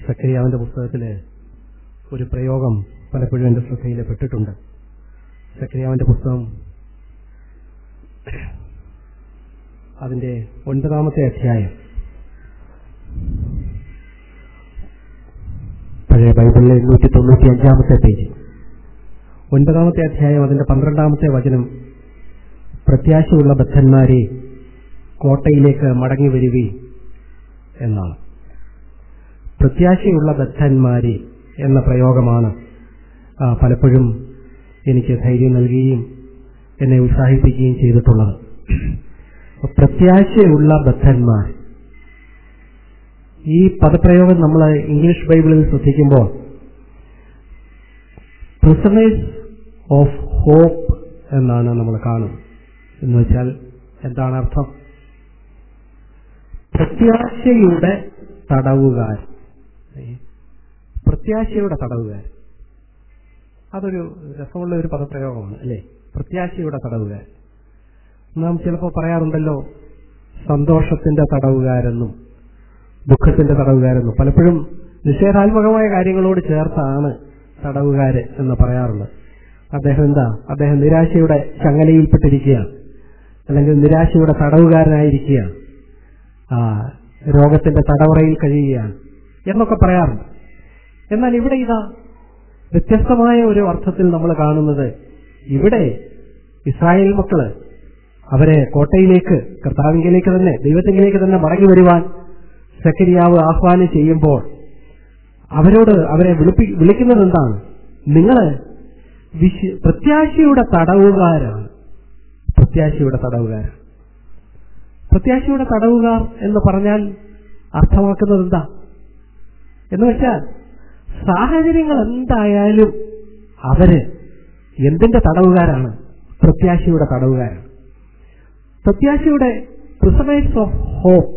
സക്രിയാവിന്റെ പുസ്തകത്തില് ഒരു പ്രയോഗം പലപ്പോഴും എന്റെ ശ്രദ്ധയിൽ പെട്ടിട്ടുണ്ട് സക്രിയാവിന്റെ പുസ്തകം അതിന്റെ ഒൻപതാമത്തെ അധ്യായം പഴയ ബൈബിളിലെ എണ്ണൂറ്റി തൊണ്ണൂറ്റി അഞ്ചാമത്തെ പേജ് ഒൻപതാമത്തെ അധ്യായം അതിന്റെ പന്ത്രണ്ടാമത്തെ വചനം പ്രത്യാശയുള്ള ബദ്ധന്മാരെ കോട്ടയിലേക്ക് മടങ്ങി വരികയും എന്നാണ് പ്രത്യാശയുള്ള ബദ്ധന്മാരെ എന്ന പ്രയോഗമാണ് ആ, പലപ്പോഴും എനിക്ക് ധൈര്യം നൽകുകയും എന്നെ ഉത്സാഹിപ്പിക്കുകയും ചെയ്തിട്ടുള്ളത് അപ്പൊ പ്രത്യാശയുള്ള ബദ്ധന്മാർ ഈ പദപ്രയോഗം നമ്മൾ ഇംഗ്ലീഷ് ബൈബിളിൽ ശ്രദ്ധിക്കുമ്പോൾ പ്രിസണേഴ്സ് ഓഫ് ഹോപ്പ് എന്നാണ് നമ്മൾ കാണുന്നത് എന്ന് വെച്ചാൽ എന്താണ് അർത്ഥം പ്രത്യാശയുടെ തടവുകാർ പ്രത്യാശയുടെ തടവുകാർ അതൊരു രസമുള്ള ഒരു പദപ്രയോഗമാണ് അല്ലേ പ്രത്യാശയുടെ തടവുകാർ നാം ചിലപ്പോൾ പറയാറുണ്ടല്ലോ സന്തോഷത്തിന്റെ തടവുകാരെന്നും ദുഃഖത്തിന്റെ തടവുകാരെന്നും പലപ്പോഴും നിഷേധാത്മകമായ കാര്യങ്ങളോട് ചേർത്താണ് തടവുകാര് എന്ന് പറയാറുള്ളത് അദ്ദേഹം എന്താ അദ്ദേഹം നിരാശയുടെ ചങ്ങലയിൽപ്പെട്ടിരിക്കുകയാണ് അല്ലെങ്കിൽ നിരാശയുടെ തടവുകാരനായിരിക്കുകയാണ് ആ രോഗത്തിന്റെ തടവറയിൽ കഴിയുകയാണ് എന്നൊക്കെ പറയാറുണ്ട് എന്നാൽ ഇവിടെ ഇതാ വ്യത്യസ്തമായ ഒരു അർത്ഥത്തിൽ നമ്മൾ കാണുന്നത് ഇവിടെ ഇസ്രായേൽ മക്കള് അവരെ കോട്ടയിലേക്ക് കർത്താവിങ്കിലേക്ക് തന്നെ ദൈവത്തിങ്കിലേക്ക് തന്നെ മടങ്ങി വരുവാൻ സക്കരിയാവ് ആഹ്വാനം ചെയ്യുമ്പോൾ അവരോട് അവരെ വിളിപ്പി വിളിക്കുന്നത് എന്താണ് നിങ്ങള് വിശ് പ്രത്യാശയുടെ തടവുകാരാണ് പ്രത്യാശയുടെ തടവുകാർ പ്രത്യാശയുടെ തടവുകാർ എന്ന് പറഞ്ഞാൽ അർത്ഥമാക്കുന്നത് എന്താ എന്ന് വെച്ചാൽ സാഹചര്യങ്ങൾ എന്തായാലും അവര് എന്തിന്റെ തടവുകാരാണ് പ്രത്യാശയുടെ തടവുകാരാണ് പ്രത്യാശയുടെ പ്രിസമേഴ്സ് ഓഫ് ഹോപ്പ്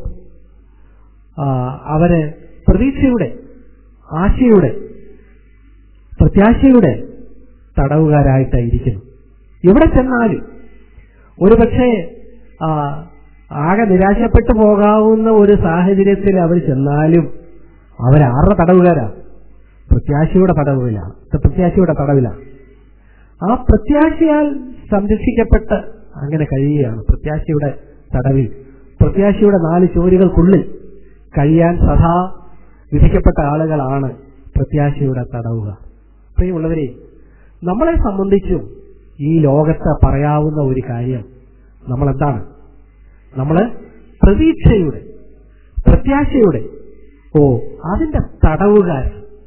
അവര് പ്രതീക്ഷയുടെ ആശയുടെ പ്രത്യാശയുടെ തടവുകാരായിട്ടായിരിക്കുന്നു എവിടെ ചെന്നാലും ഒരുപക്ഷെ ആ, ആകെ നിരാശപ്പെട്ടു പോകാവുന്ന ഒരു സാഹചര്യത്തിൽ അവർ ചെന്നാലും അവരാരുടെ തടവുകാരാ പ്രത്യാശയുടെ തടവിലാണ് പ്രത്യാശയുടെ തടവിലാണ് ആ പ്രത്യാശയാൽ സംരക്ഷിക്കപ്പെട്ട് അങ്ങനെ കഴിയുകയാണ് പ്രത്യാശയുടെ തടവിൽ പ്രത്യാശയുടെ നാല് ചോരുകൾക്കുള്ളിൽ കഴിയാൻ സദാ വിധിക്കപ്പെട്ട ആളുകളാണ് പ്രത്യാശയുടെ തടവുക പ്രിയമുള്ളവരെ നമ്മളെ സംബന്ധിച്ചും ഈ ലോകത്ത് പറയാവുന്ന ഒരു കാര്യം നമ്മൾ എന്താണ് നമ്മള് പ്രതീക്ഷയുടെ പ്രത്യാശയുടെ ഓ അതിന്റെ തടവുകാർ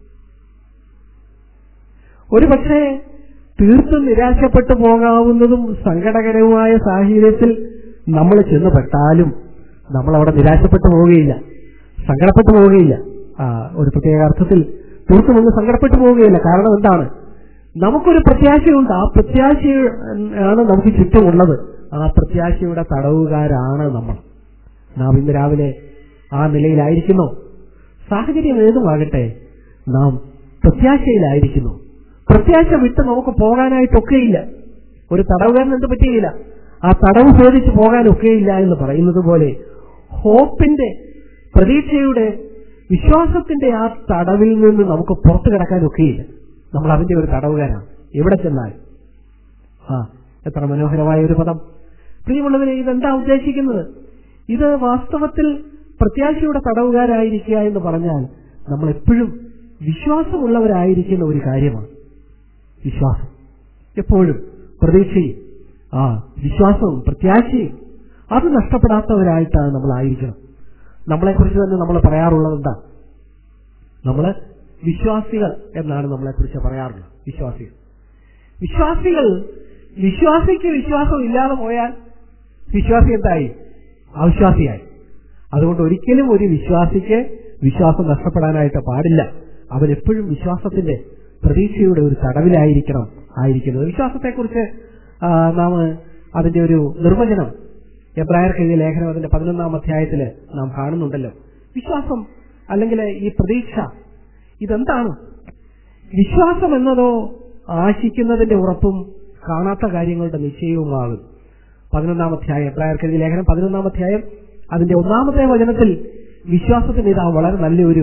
ഒരു പക്ഷേ തീർത്തും നിരാശപ്പെട്ടു പോകാവുന്നതും സങ്കടകരവുമായ സാഹചര്യത്തിൽ നമ്മൾ ചെന്നുപെട്ടാലും നമ്മൾ അവിടെ നിരാശപ്പെട്ടു പോവുകയില്ല സങ്കടപ്പെട്ടു പോവുകയില്ല ആ, ഒരു പ്രത്യേക അർത്ഥത്തിൽ തീർത്തും ഒന്ന് സങ്കടപ്പെട്ടു പോവുകയില്ല കാരണം എന്താണ് നമുക്കൊരു പ്രത്യാശയുണ്ട് ആ പ്രത്യാശ ആണ് നമുക്ക് ചുറ്റുമുള്ളത് ആ പ്രത്യാശയുടെ തടവുകാരാണ് നമ്മൾ നാം ഇന്ന് രാവിലെ ആ നിലയിലായിരിക്കുന്നു സാഹചര്യം ഏതുമാകട്ടെ നാം പ്രത്യാശയിലായിരിക്കുന്നു പ്രത്യാശ വിട്ട് നമുക്ക് പോകാനായിട്ടൊക്കെയില്ല ഒരു തടവുകാരൻ എന്ത് പറ്റുകയില്ല ആ തടവ് ചോദിച്ചു പോകാനൊക്കെയില്ല എന്ന് പറയുന്നത് പോലെ ഹോപ്പിന്റെ പ്രതീക്ഷയുടെ വിശ്വാസത്തിന്റെ ആ തടവിൽ നിന്ന് നമുക്ക് പുറത്തു കിടക്കാനൊക്കെയില്ല നമ്മൾ അതിന്റെ ഒരു തടവുകാരാണ് എവിടെ ചെന്നാൽ ആ എത്ര മനോഹരമായ ഒരു പദം പ്രിയമുള്ളവരെ ഇതെന്താ ഉദ്ദേശിക്കുന്നത് ഇത് വാസ്തവത്തിൽ പ്രത്യാശയുടെ തടവുകാരായിരിക്കുക എന്ന് പറഞ്ഞാൽ നമ്മൾ എപ്പോഴും വിശ്വാസമുള്ളവരായിരിക്കുന്ന ഒരു കാര്യമാണ് വിശ്വാസം എപ്പോഴും പ്രതീക്ഷയും ആ വിശ്വാസവും പ്രത്യാശയും അത് നഷ്ടപ്പെടാത്തവരായിട്ടാണ് നമ്മൾ ആയിരിക്കണം നമ്മളെക്കുറിച്ച് തന്നെ നമ്മൾ പറയാറുള്ളത് എന്താ നമ്മള് വിശ്വാസികൾ എന്നാണ് നമ്മളെക്കുറിച്ച് പറയാറുള്ളത് വിശ്വാസികൾ വിശ്വാസികൾ വിശ്വാസിക്ക് വിശ്വാസം ഇല്ലാതെ പോയാൽ വിശ്വാസി എന്തായി അവിശ്വാസിയായി അതുകൊണ്ട് ഒരിക്കലും ഒരു വിശ്വാസിക്ക് വിശ്വാസം നഷ്ടപ്പെടാനായിട്ട് പാടില്ല അവൻ എപ്പോഴും വിശ്വാസത്തിന്റെ പ്രതീക്ഷയുടെ ഒരു തടവിലായിരിക്കണം ആയിരിക്കുന്നത് വിശ്വാസത്തെക്കുറിച്ച് ആ, നാം അതിന്റെ ഒരു നിർവചനം എബ്രായർക്ക് എഴുതിയ ലേഖനം അതിന്റെ പതിനൊന്നാം അധ്യായത്തിൽ നാം കാണുന്നുണ്ടല്ലോ വിശ്വാസം അല്ലെങ്കിൽ ഈ പ്രതീക്ഷ ഇതെന്താണ് വിശ്വാസം എന്നതോ ആശിക്കുന്നതിന്റെ ഉറപ്പും കാണാത്ത കാര്യങ്ങളുടെ നിശ്ചയവുമാകും പതിനൊന്നാം അധ്യായം എബ്രായർക്ക് എഴുതിയ ലേഖനം പതിനൊന്നാം അധ്യായം അതിന്റെ ഒന്നാമത്തെ വചനത്തിൽ വിശ്വാസത്തിന് ഇതാ വളരെ നല്ലൊരു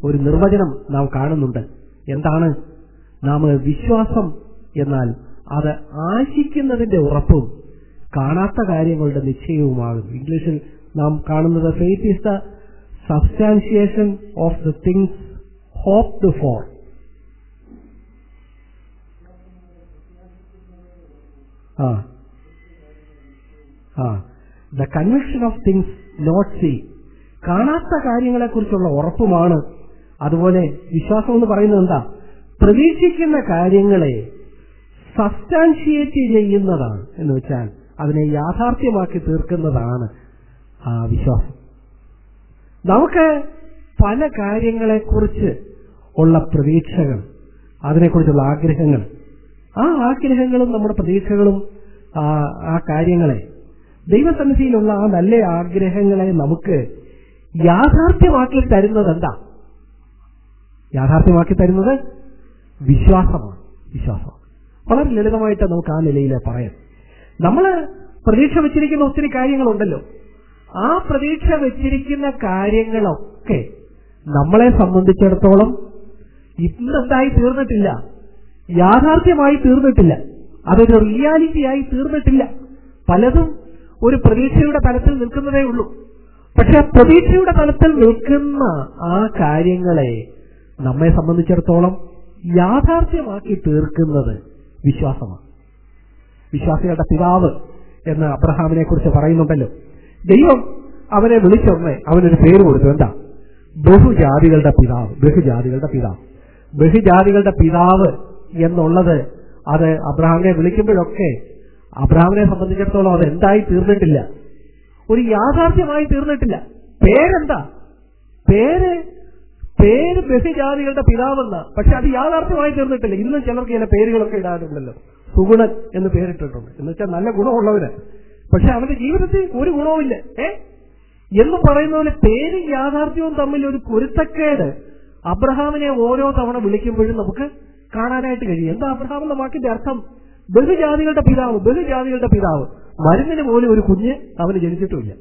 ഒരു നിർവചനം നാം കാണുന്നുണ്ട് എന്താണ് നാം വിശ്വാസം എന്നാൽ അത് ആശിക്കുന്നതിന്റെ ഉറപ്പും കാണാത്ത കാര്യങ്ങളുടെ നിശ്ചയവുമാകും ഇംഗ്ലീഷിൽ നാം കാണുന്നത് faith is the substantiation of the things hoped for ah ah the conviction of things not see കാണാത്ത കാര്യങ്ങളെക്കുറിച്ചുള്ള ഉറപ്പുമാണ് അതുപോലെ വിശ്വാസം എന്ന് പറയുന്നത് എന്താ പ്രതീക്ഷിക്കുന്ന കാര്യങ്ങളെ സബ്സ്റ്റാൻഷിയേറ്റ് ചെയ്യുന്നതാണ് എന്ന് വെച്ചാൽ അതിനെ യാഥാർത്ഥ്യമാക്കി തീർക്കുന്നതാണ് ആ വിശ്വാസം നമുക്ക് പല കാര്യങ്ങളെക്കുറിച്ച് ഉള്ള പ്രതീക്ഷകൾ അതിനെക്കുറിച്ചുള്ള ആഗ്രഹങ്ങൾ ആ ആഗ്രഹങ്ങളും നമ്മുടെ പ്രതീക്ഷകളും ആ ആ കാര്യങ്ങളെ ദൈവസന്നിധിയിലുള്ള ആ നല്ല ആഗ്രഹങ്ങളെ നമുക്ക് യാഥാർത്ഥ്യമാക്കി തരുന്നത് എന്താ യാഥാർത്ഥ്യമാക്കി തരുന്നത് വിശ്വാസമാണ് വിശ്വാസം വളരെ ലളിതമായിട്ട് നമുക്ക് ആ നിലയിൽ പറയാം നമ്മൾ പ്രതീക്ഷ വെച്ചിരിക്കുന്ന ഒത്തിരി കാര്യങ്ങളുണ്ടല്ലോ ആ പ്രതീക്ഷ വെച്ചിരിക്കുന്ന കാര്യങ്ങളൊക്കെ നമ്മളെ സംബന്ധിച്ചിടത്തോളം ഇന്നെന്തായി തീർന്നിട്ടില്ല യാഥാർത്ഥ്യമായി തീർന്നിട്ടില്ല അതൊരു റിയാലിറ്റിയായി തീർന്നിട്ടില്ല പലതും ഒരു പ്രതീക്ഷയുടെ തലത്തിൽ നിൽക്കുന്നതേ ഉള്ളൂ പക്ഷെ ആ പ്രതീക്ഷയുടെ തലത്തിൽ നിൽക്കുന്ന ആ കാര്യങ്ങളെ നമ്മെ സംബന്ധിച്ചിടത്തോളം യാഥാർത്ഥ്യമാക്കി തീർക്കുന്നത് വിശ്വാസമാണ് വിശ്വാസികളുടെ പിതാവ് എന്ന് അബ്രഹാമിനെ കുറിച്ച് പറയുന്നുണ്ടല്ലോ ദൈവം അവനെ വിളിച്ചൊന്നേ അവനൊരു പേര് കൊടുത്തു എന്താ ബഹുജാതികളുടെ പിതാവ് ബഹുജാതികളുടെ പിതാവ് ബഹുജാതികളുടെ പിതാവ് എന്നുള്ളത് അത് അബ്രഹാമിനെ വിളിക്കുമ്പോഴൊക്കെ അബ്രഹാമിനെ സംബന്ധിച്ചിടത്തോളം അത് എന്തായി തീർന്നിട്ടില്ല ഒരു യാഥാർത്ഥ്യമായി തീർന്നിട്ടില്ല പേരെന്താ പേര് പേര് ബഹുജാതികളുടെ പിതാവെന്ന പക്ഷെ അത് യാഥാർത്ഥ്യമായി തീർന്നിട്ടില്ല ഇന്നും ചിലർക്ക് ചില പേരുകളൊക്കെ ഇടാറുണ്ടല്ലോ സുഗുണൻ എന്ന് പേരിട്ടിട്ടുണ്ട് എന്ന് വെച്ചാൽ നല്ല ഗുണമുള്ളവര് പക്ഷെ അവന്റെ ജീവിതത്തിൽ ഒരു ഗുണവുമില്ല ഏ എന്ന് പറയുന്ന പോലെ പേരും യാഥാർത്ഥ്യവും തമ്മിൽ ഒരു പൊരുത്തക്കേട് അബ്രഹാമിനെ ഓരോ തവണ വിളിക്കുമ്പോഴും നമുക്ക് കാണാനായിട്ട് കഴിയും എന്താ അബ്രഹാം എന്ന വാക്കിന്റെ അർത്ഥം ബഹുജാതികളുടെ പിതാവ് ബഹുജാതികളുടെ പിതാവ് മരുന്നിന് പോലും ഒരു കുഞ്ഞ് അവന് ജനിച്ചിട്ടുമില്ല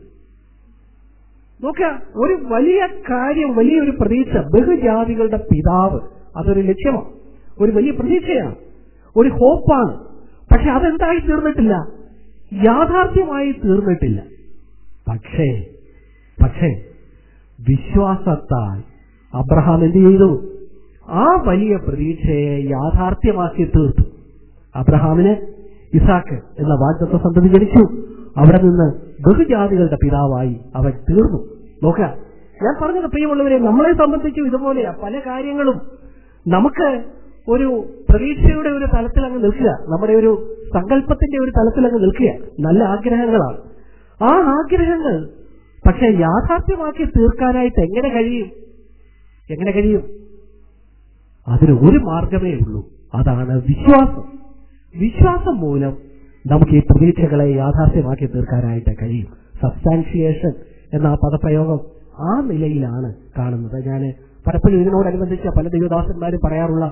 നോക്ക ഒരു വലിയ കാര്യം വലിയൊരു പ്രതീക്ഷ ബഹുജാതികളുടെ പിതാവ് അതൊരു ലക്ഷ്യമാണ് ഒരു വലിയ പ്രതീക്ഷയാണ് ഒരു ഹോപ്പാണ് പക്ഷെ അതെന്തായി തീർന്നിട്ടില്ല യാഥാർത്ഥ്യമായി തീർന്നിട്ടില്ല പക്ഷേ പക്ഷേ വിശ്വാസത്താൽ അബ്രഹാം എന്ത് ചെയ്തു ആ വലിയ പ്രതീക്ഷയെ യാഥാർത്ഥ്യമാക്കി തീർത്തു അബ്രഹാമിന് ഇസാക്ക് എന്ന വാഗ്ദത്ത സന്തതി ജനിച്ചു അവിടെ നിന്ന് ബഹുജാതികളുടെ പിതാവായി അവൻ തീർന്നു നോക്ക ഞാൻ പറഞ്ഞത് പ്രിയമുള്ളവരെ നമ്മളെ സംബന്ധിച്ചും ഇതുപോലെയാ പല കാര്യങ്ങളും നമുക്ക് ഒരു പ്രതീക്ഷയുടെ ഒരു തലത്തിൽ അങ്ങ് നിൽക്കുക നമ്മുടെ ഒരു സങ്കല്പത്തിന്റെ ഒരു തലത്തിൽ അങ്ങ് നിൽക്കുക നല്ല ആഗ്രഹങ്ങളാണ് ആ ആഗ്രഹങ്ങൾ പക്ഷെ യാഥാർത്ഥ്യമാക്കി തീർക്കാനായിട്ട് എങ്ങനെ കഴിയും എങ്ങനെ കഴിയും അതിന് ഒരു മാർഗമേ ഉള്ളൂ അതാണ് വിശ്വാസം വിശ്വാസം മൂലം നമുക്ക് ഈ പ്രതീക്ഷകളെ യാഥാർത്ഥ്യമാക്കി തീർക്കാനായിട്ട് കഴിയും സബ്സ്റ്റാൻഷിയേഷൻ എന്ന ആ പദപ്രയോഗം ആ നിലയിലാണ് കാണുന്നത് ഞാൻ പലപ്പോഴും ഇതിനോടനുബന്ധിച്ച പല ദൈവദാസന്മാരും പറയാറുള്ള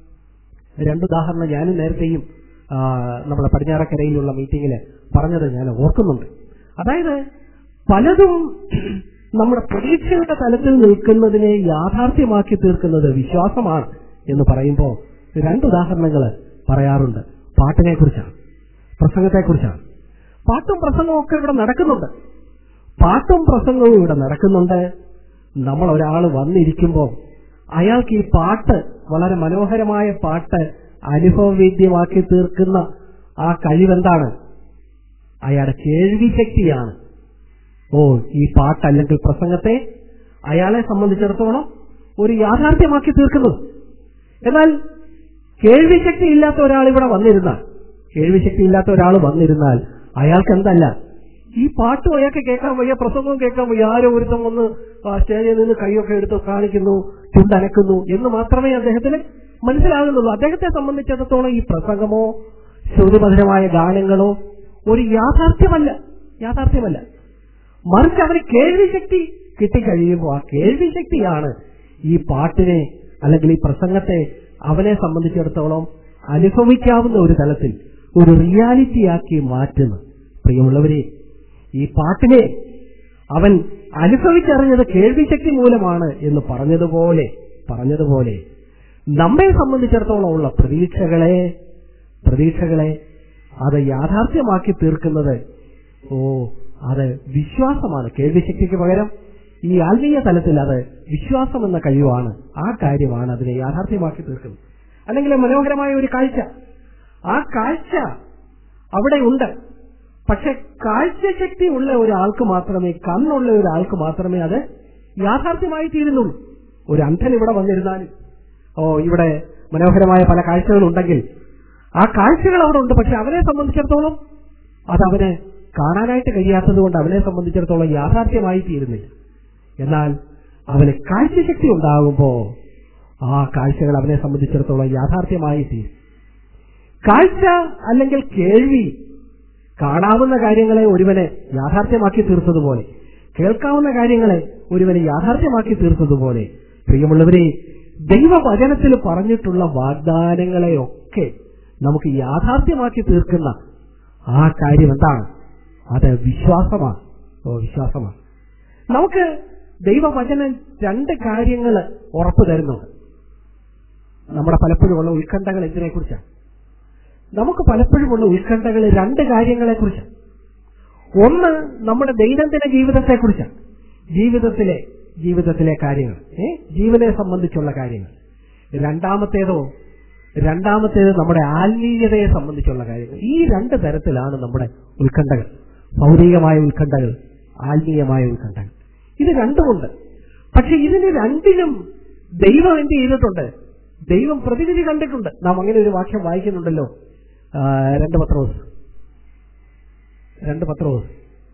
രണ്ടുദാഹരണം ഞാനും നേരത്തെയും ആ, നമ്മുടെ പടിഞ്ഞാറക്കരയിലുള്ള മീറ്റിംഗിൽ പറഞ്ഞത് ഞാൻ ഓർക്കുന്നുണ്ട് അതായത് പലതും നമ്മുടെ പ്രതീക്ഷയുടെ തലത്തിൽ നിൽക്കുന്നതിനെ യാഥാർത്ഥ്യമാക്കി തീർക്കുന്നത് വിശ്വാസമാണ് എന്ന് പറയുമ്പോൾ രണ്ട് ഉദാഹരണങ്ങൾ പറയാറുണ്ട് പാട്ടിനെ കുറിച്ചാണ് പ്രസംഗത്തെ കുറിച്ചാണ് പാട്ടും പ്രസംഗവും ഒക്കെ ഇവിടെ നടക്കുന്നുണ്ട് പാട്ടും പ്രസംഗവും ഇവിടെ നടക്കുന്നുണ്ട് നമ്മൾ ഒരാൾ വന്നിരിക്കുമ്പോൾ അയാൾക്ക് ഈ പാട്ട് വളരെ മനോഹരമായ പാട്ട് അനുഭവവേദ്യമാക്കി തീർക്കുന്ന ആ കഴിവെന്താണ് അയാളുടെ കേൾവി ശക്തിയാണ് ഓ ഈ പാട്ട് അല്ലെങ്കിൽ പ്രസംഗത്തെ അയാളെ സംബന്ധിച്ചിടത്തോളം ഒരു യാഥാർത്ഥ്യമാക്കി തീർക്കുന്നത് എന്നാൽ കേൾവി ശക്തി ഇല്ലാത്ത ഒരാൾ ഇവിടെ വന്നിരുന്നാൽ കേൾവി ശക്തി ഇല്ലാത്ത ഒരാൾ വന്നിരുന്നാൽ അയാൾക്ക് എന്തല്ല ഈ പാട്ടും അയാൾക്ക് കേൾക്കാൻ വയ്യ പ്രസംഗവും കേൾക്കാൻ വയ്യ ആരോ ഒരുത്തം വന്ന് ആ സ്റ്റേജിൽ നിന്ന് കൈയൊക്കെ എടുത്ത് കാണിക്കുന്നു ചുണ്ടനക്കുന്നു എന്ന് മാത്രമേ അദ്ദേഹത്തിന് മനസ്സിലാകുന്നുള്ളൂ അദ്ദേഹത്തെ സംബന്ധിച്ചിടത്തോളം ഈ പ്രസംഗമോ ശ്രുതിമധുരമായ ഗാനങ്ങളോ ഒരു യാഥാർത്ഥ്യമല്ല യാഥാർത്ഥ്യമല്ല മറിച്ച് അവന് കേൾവി ശക്തി കിട്ടിക്കഴിയുമ്പോൾ ആ കേൾവി ശക്തിയാണ് ഈ പാട്ടിനെ അല്ലെങ്കിൽ ഈ പ്രസംഗത്തെ അവനെ സംബന്ധിച്ചിടത്തോളം അനുഭവിക്കാവുന്ന ഒരു തലത്തിൽ ഒരു റിയാലിറ്റിയാക്കി മാറ്റുന്നു പ്രിയമുള്ളവരെ ഈ പാട്ടിനെ അവൻ അനുഭവിച്ചറിഞ്ഞത് കേൾവി ശക്തി മൂലമാണ് എന്ന് പറഞ്ഞതുപോലെ പറഞ്ഞതുപോലെ നമ്മെ സംബന്ധിച്ചിടത്തോളം ഉള്ള പ്രതീക്ഷകളെ പ്രതീക്ഷകളെ അത് യാഥാർത്ഥ്യമാക്കി തീർക്കുന്നത് ഓ അത് വിശ്വാസമാണ് കേൾവിശക്തിക്ക് പകരം ഈ ആത്മീയ തലത്തിൽ അത് വിശ്വാസം എന്ന കഴിവാണ് ആ കാര്യമാണ് അതിനെ യാഥാർത്ഥ്യമാക്കി തീർക്കുന്നത് അല്ലെങ്കിൽ മനോഹരമായ ഒരു കാഴ്ച ആ കാഴ്ച അവിടെ ഉണ്ട് പക്ഷെ കാഴ്ചശക്തി ഉള്ള ഒരാൾക്ക് മാത്രമേ കണ്ണുള്ള ഒരാൾക്ക് മാത്രമേ അത് യാഥാർത്ഥ്യമായി തീരുന്നുള്ളൂ ഒരു അന്ധൻ ഇവിടെ വന്നിരുന്നാലും ഓ ഇവിടെ മനോഹരമായ പല കാഴ്ചകളുണ്ടെങ്കിൽ ആ കാഴ്ചകൾ അവിടെ ഉണ്ട് പക്ഷെ അവനെ സംബന്ധിച്ചിടത്തോളം അത് അവന് കാണാനായിട്ട് കഴിയാത്തത് കൊണ്ട് അവനെ സംബന്ധിച്ചിടത്തോളം യാഥാർത്ഥ്യമായി തീരുന്നില്ല എന്നാൽ അവന് കാഴ്ചശക്തി ഉണ്ടാകുമ്പോ ആ കാഴ്ചകൾ അവനെ സംബന്ധിച്ചിടത്തോളം യാഥാർത്ഥ്യമായി തീരും കാഴ്ച അല്ലെങ്കിൽ കേൾവി കാണാവുന്ന കാര്യങ്ങളെ ഒരുവനെ യാഥാർത്ഥ്യമാക്കി തീർത്തതുപോലെ കേൾക്കാവുന്ന കാര്യങ്ങളെ ഒരുവനെ യാഥാർത്ഥ്യമാക്കി തീർത്തതുപോലെ പ്രിയമുള്ളവരെ ദൈവവചനത്തിൽ പറഞ്ഞിട്ടുള്ള വാഗ്ദാനങ്ങളെയൊക്കെ നമുക്ക് യാഥാർത്ഥ്യമാക്കി തീർക്കുന്ന ആ കാര്യം എന്താണ് അത് വിശ്വാസമാണ് ഓ വിശ്വാസമാണ് നമുക്ക് ദൈവവചനം രണ്ട് കാര്യങ്ങൾ ഉറപ്പു തരുന്നുണ്ട് നമ്മുടെ പലപ്പോഴും ഉള്ള ഉത്കണ്ഠകൾ എന്തിനെ കുറിച്ചാണ് നമുക്ക് പലപ്പോഴും ഉള്ള ഉത്കണ്ഠകൾ രണ്ട് കാര്യങ്ങളെ കുറിച്ചാണ് ഒന്ന് നമ്മുടെ ദൈനംദിന ജീവിതത്തെ കുറിച്ചാണ് ജീവിതത്തിലെ ജീവിതത്തിലെ കാര്യങ്ങൾ ഏ ജീവനെ സംബന്ധിച്ചുള്ള കാര്യങ്ങൾ രണ്ടാമത്തേതോ രണ്ടാമത്തേത് നമ്മുടെ ആത്മീയതയെ സംബന്ധിച്ചുള്ള കാര്യങ്ങൾ ഈ രണ്ട് തരത്തിലാണ് നമ്മുടെ ഉത്കണ്ഠകൾ ഭൗതികമായ ഉത്കണ്ഠകൾ ആത്മീയമായ ഉത്കണ്ഠകൾ ഇത് രണ്ടുമുണ്ട് പക്ഷെ ഇതിന് രണ്ടിനും ദൈവം എന്ത് ചെയ്തിട്ടുണ്ട് ദൈവം പ്രതിവിധി കണ്ടിട്ടുണ്ട് നാം അങ്ങനെ ഒരു വാക്യം വായിക്കുന്നുണ്ടല്ലോ ആ, രണ്ട് പത്രോസ് രണ്ട് പത്രോസ്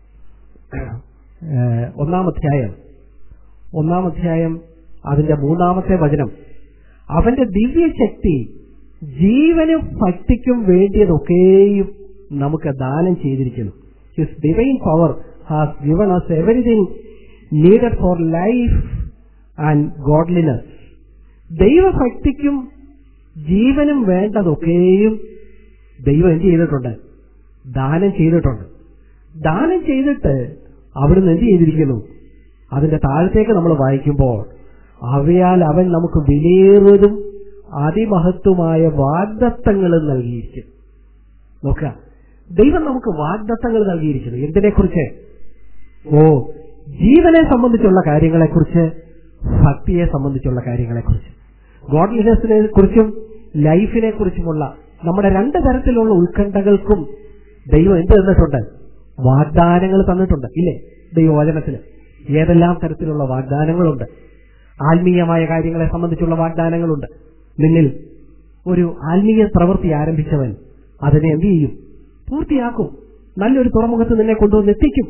ആ, ഒന്നാം അധ്യായം ഒന്നാം അധ്യായം അതിന്റെ മൂന്നാമത്തെ വചനം അവന്റെ ദിവ്യശക്തി ജീവനും ഭക്തിക്കും വേണ്ടിയതൊക്കെയും നമുക്ക് ദാനം ചെയ്തിരിക്കുന്നു his divine power has given us everything needed for life and godliness ദൈവഭക്തിക്കും ജീവനും വേണ്ടതൊക്കെയും ദൈവം എന്ത് ചെയ്തിട്ടുണ്ട് ദാനം ചെയ്തിട്ടുണ്ട് ദാനം ചെയ്തിട്ട് അവിടുന്ന് എന്ത് ചെയ്തിരിക്കുന്നു അതിന്റെ താഴത്തേക്ക് നമ്മൾ വായിക്കുമ്പോൾ അവയാൽ അവൻ നമുക്ക് വിലയേറിയതും അതിമഹത്വമായ വാഗ്ദത്തങ്ങൾ നൽകിയിരിക്കും നോക്കുക ദൈവം നമുക്ക് വാഗ്ദത്തങ്ങൾ നൽകിയിരിക്കുന്നു എന്തിനെക്കുറിച്ച് ഓ ജീവനെ സംബന്ധിച്ചുള്ള കാര്യങ്ങളെക്കുറിച്ച് ഭക്തിയെ സംബന്ധിച്ചുള്ള കാര്യങ്ങളെക്കുറിച്ച് ഗോഡ്ലിനെസിനെ കുറിച്ചും ലൈഫിനെ കുറിച്ചുമുള്ള നമ്മുടെ രണ്ട് തരത്തിലുള്ള ഉത്കണ്ഠകൾക്കും ദൈവം എന്ത് തന്നിട്ടുണ്ട് വാഗ്ദാനങ്ങൾ തന്നിട്ടുണ്ട് ഇല്ലേ ദൈവവചനത്തിന് ഏതെല്ലാം തരത്തിലുള്ള വാഗ്ദാനങ്ങളുണ്ട് ആത്മീയമായ കാര്യങ്ങളെ സംബന്ധിച്ചുള്ള വാഗ്ദാനങ്ങളുണ്ട് നിന്നിൽ ഒരു ആത്മീയ പ്രവൃത്തി ആരംഭിച്ചവൻ അതിനെ എന്ത് ചെയ്യും പൂർത്തിയാക്കും നല്ലൊരു തുറമുഖത്ത് നിന്നെ കൊണ്ടുവന്ന് എത്തിക്കും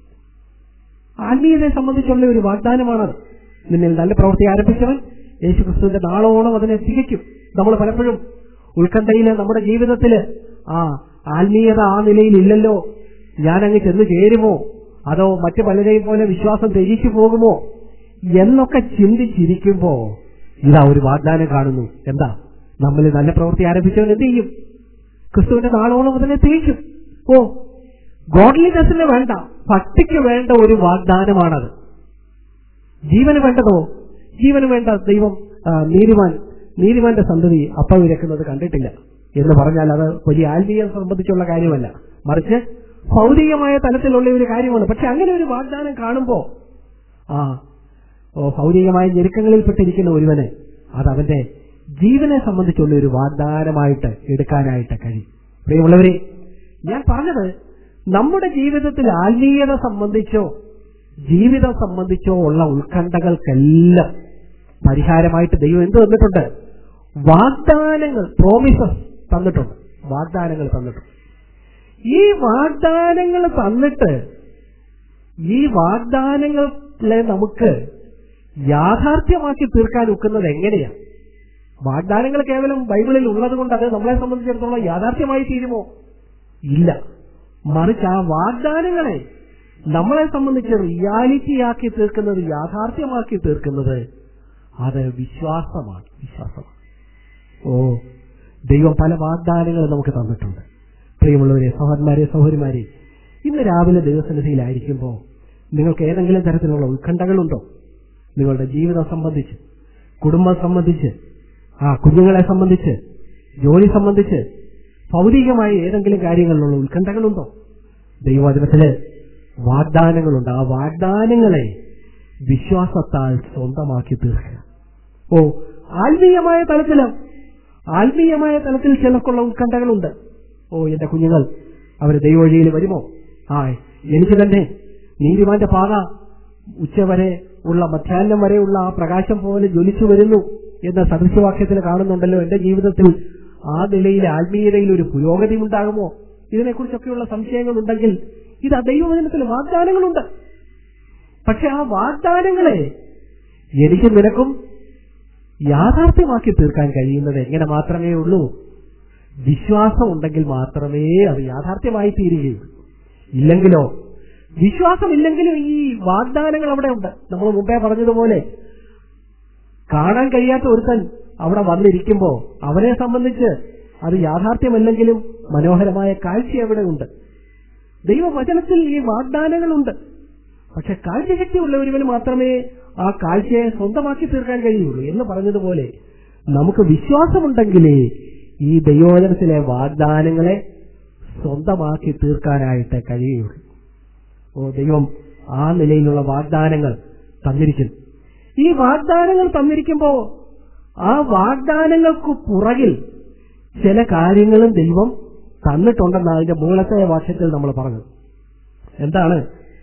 ആത്മീയതയെ സംബന്ധിച്ചുള്ള ഒരു വാഗ്ദാനമാണത് നിന്നിൽ നല്ല പ്രവൃത്തി ആരംഭിച്ചവൻ യേശു ക്രിസ്തുവിന്റെ നാളോളം അതിനെ തികയ്ക്കും നമ്മൾ പലപ്പോഴും ഉത്കണ്ഠയില് നമ്മുടെ ജീവിതത്തില് ആ ആത്മീയത ആ നിലയിൽ ഇല്ലല്ലോ ഞാനങ്ങ് ചെന്ന് ചേരുമോ അതോ മറ്റു പലരെയും പോലെ വിശ്വാസം ത്യജിച്ചു പോകുമോ എന്നൊക്കെ ചിന്തിച്ചിരിക്കുമ്പോ ഇതാ ഒരു വാഗ്ദാനം കാണുന്നു എന്താ നമ്മൾ നല്ല പ്രവൃത്തി ആരംഭിച്ചവൻ എന്ത് ചെയ്യും ക്രിസ്തുവിന്റെ നാളോളം അതിനെ തികയ്ക്കും ഓ ഗോഡ്ലിനെസ്സിന് വേണ്ട ഭക്തിക്ക് വേണ്ട ഒരു വാഗ്ദാനമാണത് ജീവന് വേണ്ടതോ ജീവന് വേണ്ട ദൈവം ആ, നീതിമാൻ നീതിമാന്റെ സന്തതി അപ്പം ഇരക്കുന്നത് കണ്ടിട്ടില്ല എന്ന് പറഞ്ഞാൽ അത് വലിയ ആത്മീയം സംബന്ധിച്ചുള്ള കാര്യമല്ല മറിച്ച് ഭൗതികമായ തലത്തിലുള്ള ഒരു കാര്യമാണ് പക്ഷെ അങ്ങനെ ഒരു വാഗ്ദാനം കാണുമ്പോ ആ ഓ ഭൗതികമായ ഞെരുക്കങ്ങളിൽപ്പെട്ടിരിക്കുന്ന ഒരുവന് അത് അവന്റെ ജീവനെ സംബന്ധിച്ചുള്ള ഒരു വാഗ്ദാനമായിട്ട് എടുക്കാനായിട്ട് കഴിയും പ്രിയമുള്ളവരെ ഞാൻ പറഞ്ഞത് നമ്മുടെ ജീവിതത്തിൽ ആത്മീയത സംബന്ധിച്ചോ ജീവിതം സംബന്ധിച്ചോ ഉള്ള ഉത്കണ്ഠകൾക്കെല്ലാം പരിഹാരമായിട്ട് ദൈവം എന്ത് തന്നിട്ടുണ്ട് വാഗ്ദാനങ്ങൾ പ്രോമിസസ് തന്നിട്ടുണ്ട് വാഗ്ദാനങ്ങൾ തന്നിട്ടുണ്ട് ഈ വാഗ്ദാനങ്ങൾ തന്നിട്ട് ഈ വാഗ്ദാനങ്ങളെ നമുക്ക് യാഥാർത്ഥ്യമാക്കി തീർക്കാൻ ഒക്കുന്നത് എങ്ങനെയാ വാഗ്ദാനങ്ങൾ കേവലം ബൈബിളിൽ ഉള്ളത് കൊണ്ട് അത് നമ്മളെ സംബന്ധിച്ചിടത്തോളം യാഥാർത്ഥ്യമായി തീരുമോ ഇല്ല മറിച്ച് ആ വാഗ്ദാനങ്ങളെ നമ്മളെ സംബന്ധിച്ച് റിയാലിറ്റിയാക്കി തീർക്കുന്നത് യാഥാർത്ഥ്യമാക്കി തീർക്കുന്നത് അത് വിശ്വാസമാണ് വിശ്വാസമാണ് ഓ ദൈവം പല വാഗ്ദാനങ്ങൾ നമുക്ക് തന്നിട്ടുണ്ട് പ്രിയമുള്ളവരെ സഹോദരന്മാരെ സഹോദരിമാരെ ഇന്ന് രാവിലെ ദൈവസന്നിധിയിലായിരിക്കുമ്പോൾ നിങ്ങൾക്ക് ഏതെങ്കിലും തരത്തിലുള്ള ഉത്കണ്ഠകളുണ്ടോ നിങ്ങളുടെ ജീവിതം സംബന്ധിച്ച് കുടുംബം സംബന്ധിച്ച് ആ കുഞ്ഞുങ്ങളെ സംബന്ധിച്ച് ജോലി സംബന്ധിച്ച് ഭൗതികമായ ഏതെങ്കിലും കാര്യങ്ങളിലുള്ള ഉത്കണ്ഠകളുണ്ടോ ദൈവവചനത്തില് വാഗ്ദാനങ്ങളുണ്ട് ആ വാഗ്ദാനങ്ങളെ വിശ്വാസത്താൽ സ്വന്തമാക്കി തീർക്കുക ഓ ആത്മീയമായ തലത്തില് ആത്മീയമായ തലത്തിൽ ചിലർക്കുള്ള ഉത്കണ്ഠകളുണ്ട് ഓ എന്റെ കുഞ്ഞുങ്ങൾ അവര് ദൈവവഴിയിൽ വരുമോ ആ എനിക്ക് തന്നെ നീതിമാന്റെ പാത ഉച്ചവരെ ഉള്ള മധ്യാഹ്നം വരെയുള്ള ആ പ്രകാശം പോലെ ജ്വലിച്ചു വരുന്നു എന്ന സദൃശവാക്യത്തിൽ കാണുന്നുണ്ടല്ലോ എന്റെ ജീവിതത്തിൽ ആ നിലയിൽ ആത്മീയതയിൽ ഒരു പുരോഗതി ഉണ്ടാകുമോ ഇതിനെക്കുറിച്ചൊക്കെയുള്ള സംശയങ്ങളുണ്ടെങ്കിൽ ഇത് ആ ദൈവവചനത്തിൽ വാഗ്ദാനങ്ങളുണ്ട് പക്ഷെ ആ വാഗ്ദാനങ്ങളെ എനിക്ക് നിനക്കും യാഥാർത്ഥ്യമാക്കി തീർക്കാൻ കഴിയുന്നത് എങ്ങനെ മാത്രമേ ഉള്ളൂ വിശ്വാസം ഉണ്ടെങ്കിൽ മാത്രമേ അത് യാഥാർത്ഥ്യമായി തീരുകയുള്ളൂ ഇല്ലെങ്കിലോ വിശ്വാസമില്ലെങ്കിലും ഈ വാഗ്ദാനങ്ങൾ അവിടെ ഉണ്ട് നമ്മൾ മുമ്പേ പറഞ്ഞതുപോലെ കാണാൻ കഴിയാത്ത ഒരുത്തൻ അവിടെ വന്നിരിക്കുമ്പോ അവനെ സംബന്ധിച്ച് അത് യാഥാർത്ഥ്യമല്ലെങ്കിലും മനോഹരമായ കാഴ്ച അവിടെ ഉണ്ട് ദൈവവചനത്തിൽ ഈ വാഗ്ദാനങ്ങളുണ്ട് പക്ഷെ കാഴ്ചശക്തി ഉള്ളവരുവിന് മാത്രമേ ആ കാഴ്ചയെ സ്വന്തമാക്കി തീർക്കാൻ കഴിയുള്ളൂ എന്ന് പറഞ്ഞതുപോലെ നമുക്ക് വിശ്വാസമുണ്ടെങ്കിലേ ഈ ദൈവവചനത്തിലെ വാഗ്ദാനങ്ങളെ സ്വന്തമാക്കി തീർക്കാനായിട്ട് കഴിയുള്ളൂ ഓ ദൈവം ആ നിലയിലുള്ള വാഗ്ദാനങ്ങൾ തന്നിരിക്കുന്നു ഈ വാഗ്ദാനങ്ങൾ തന്നിരിക്കുമ്പോ ആ വാഗ്ദാനങ്ങൾക്ക് പുറകിൽ ചില കാര്യങ്ങളും ദൈവം തന്നിട്ടുണ്ടെന്ന് അതിന്റെ മൂലത്തെ വാക്യത്തിൽ നമ്മൾ പറഞ്ഞു എന്താണ്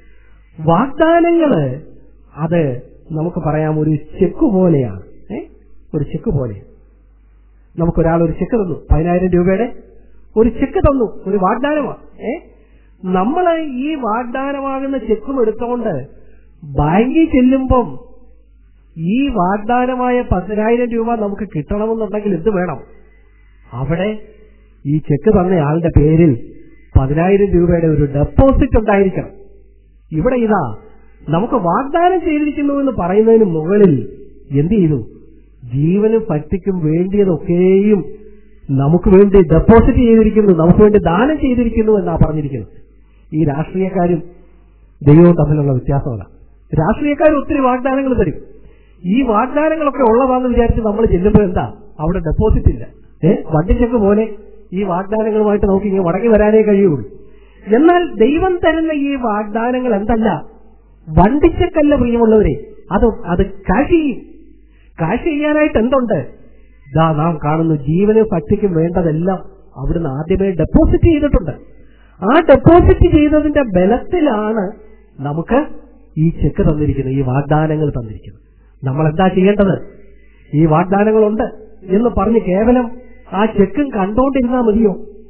വാഗ്ദാനങ്ങള് അത് നമുക്ക് പറയാം ഒരു ചെക്ക് പോലെയാണ് ഏ ഒരു ചെക്ക് പോലെ നമുക്കൊരാൾ ഒരു ചെക്ക് തന്നു പതിനായിരം രൂപയുടെ ഒരു ചെക്ക് തന്നു ഒരു വാഗ്ദാനമാണ് ഏ നമ്മൾ ഈ വാഗ്ദാനമാകുന്ന ചെക്കും എടുത്തുകൊണ്ട് ബാങ്കിൽ ചെല്ലുമ്പം ഈ വാഗ്ദാനമായ പതിനായിരം രൂപ നമുക്ക് കിട്ടണമെന്നുണ്ടെങ്കിൽ എന്ത് വേണം അവിടെ ഈ ചെക്ക് തന്ന ആളുടെ പേരിൽ പതിനായിരം രൂപയുടെ ഒരു ഡെപ്പോസിറ്റ് ഉണ്ടായിരിക്കണം ഇവിടെ ഇതാ നമുക്ക് വാഗ്ദാനം ചെയ്തിരിക്കുന്നു എന്ന് പറയുന്നതിന് മുകളിൽ എന്ത് ചെയ്തു ജീവനും ഭക്തിക്കും വേണ്ടിയതൊക്കെയും നമുക്ക് വേണ്ടി ഡെപ്പോസിറ്റ് ചെയ്തിരിക്കുന്നു നമുക്ക് വേണ്ടി ദാനം ചെയ്തിരിക്കുന്നു എന്നാ പറഞ്ഞിരിക്കുന്നത് ഈ രാഷ്ട്രീയക്കാരും ദൈവവും തമ്മിലുള്ള വ്യത്യാസമാണ് രാഷ്ട്രീയക്കാർ ഒത്തിരി വാഗ്ദാനങ്ങൾ തരും ഈ വാഗ്ദാനങ്ങളൊക്കെ ഉള്ളതാണെന്ന് വിചാരിച്ച് നമ്മൾ ചെല്ലുമ്പോൾ എന്താ അവിടെ ഡെപ്പോസിറ്റ് ഇല്ല ഏ വണ്ടിച്ചെക്ക് പോലെ ഈ വാഗ്ദാനങ്ങളുമായിട്ട് നമുക്ക് ഇങ്ങനെ മടങ്ങി വരാനേ കഴിയുള്ളൂ എന്നാൽ ദൈവം തരുന്ന ഈ വാഗ്ദാനങ്ങൾ എന്തല്ല വണ്ടിച്ചക്കല്ല പ്രിയമുള്ളവരെ അത് അത് കാശ് ചെയ്യും കാശ് ചെയ്യാനായിട്ട് എന്തുണ്ട് ഇതാ നാം കാണുന്നു ജീവനും ഭക്തിക്കും വേണ്ടതെല്ലാം അവിടുന്ന് ആദ്യമേ ഡെപ്പോസിറ്റ് ചെയ്തിട്ടുണ്ട് ആ ഡെപ്പോസിറ്റ് ചെയ്തതിന്റെ ബലത്തിലാണ് നമുക്ക് ഈ ചെക്ക് തന്നിരിക്കുന്നത് ഈ വാഗ്ദാനങ്ങൾ തന്നിരിക്കുന്നത് നമ്മൾ എന്താ ചെയ്യേണ്ടത് ഈ വാഗ്ദാനങ്ങളുണ്ട് എന്ന് പറഞ്ഞ് കേവലം ആ ചെക്കും കണ്ടോണ്ടിരുന്നാ മതിയോ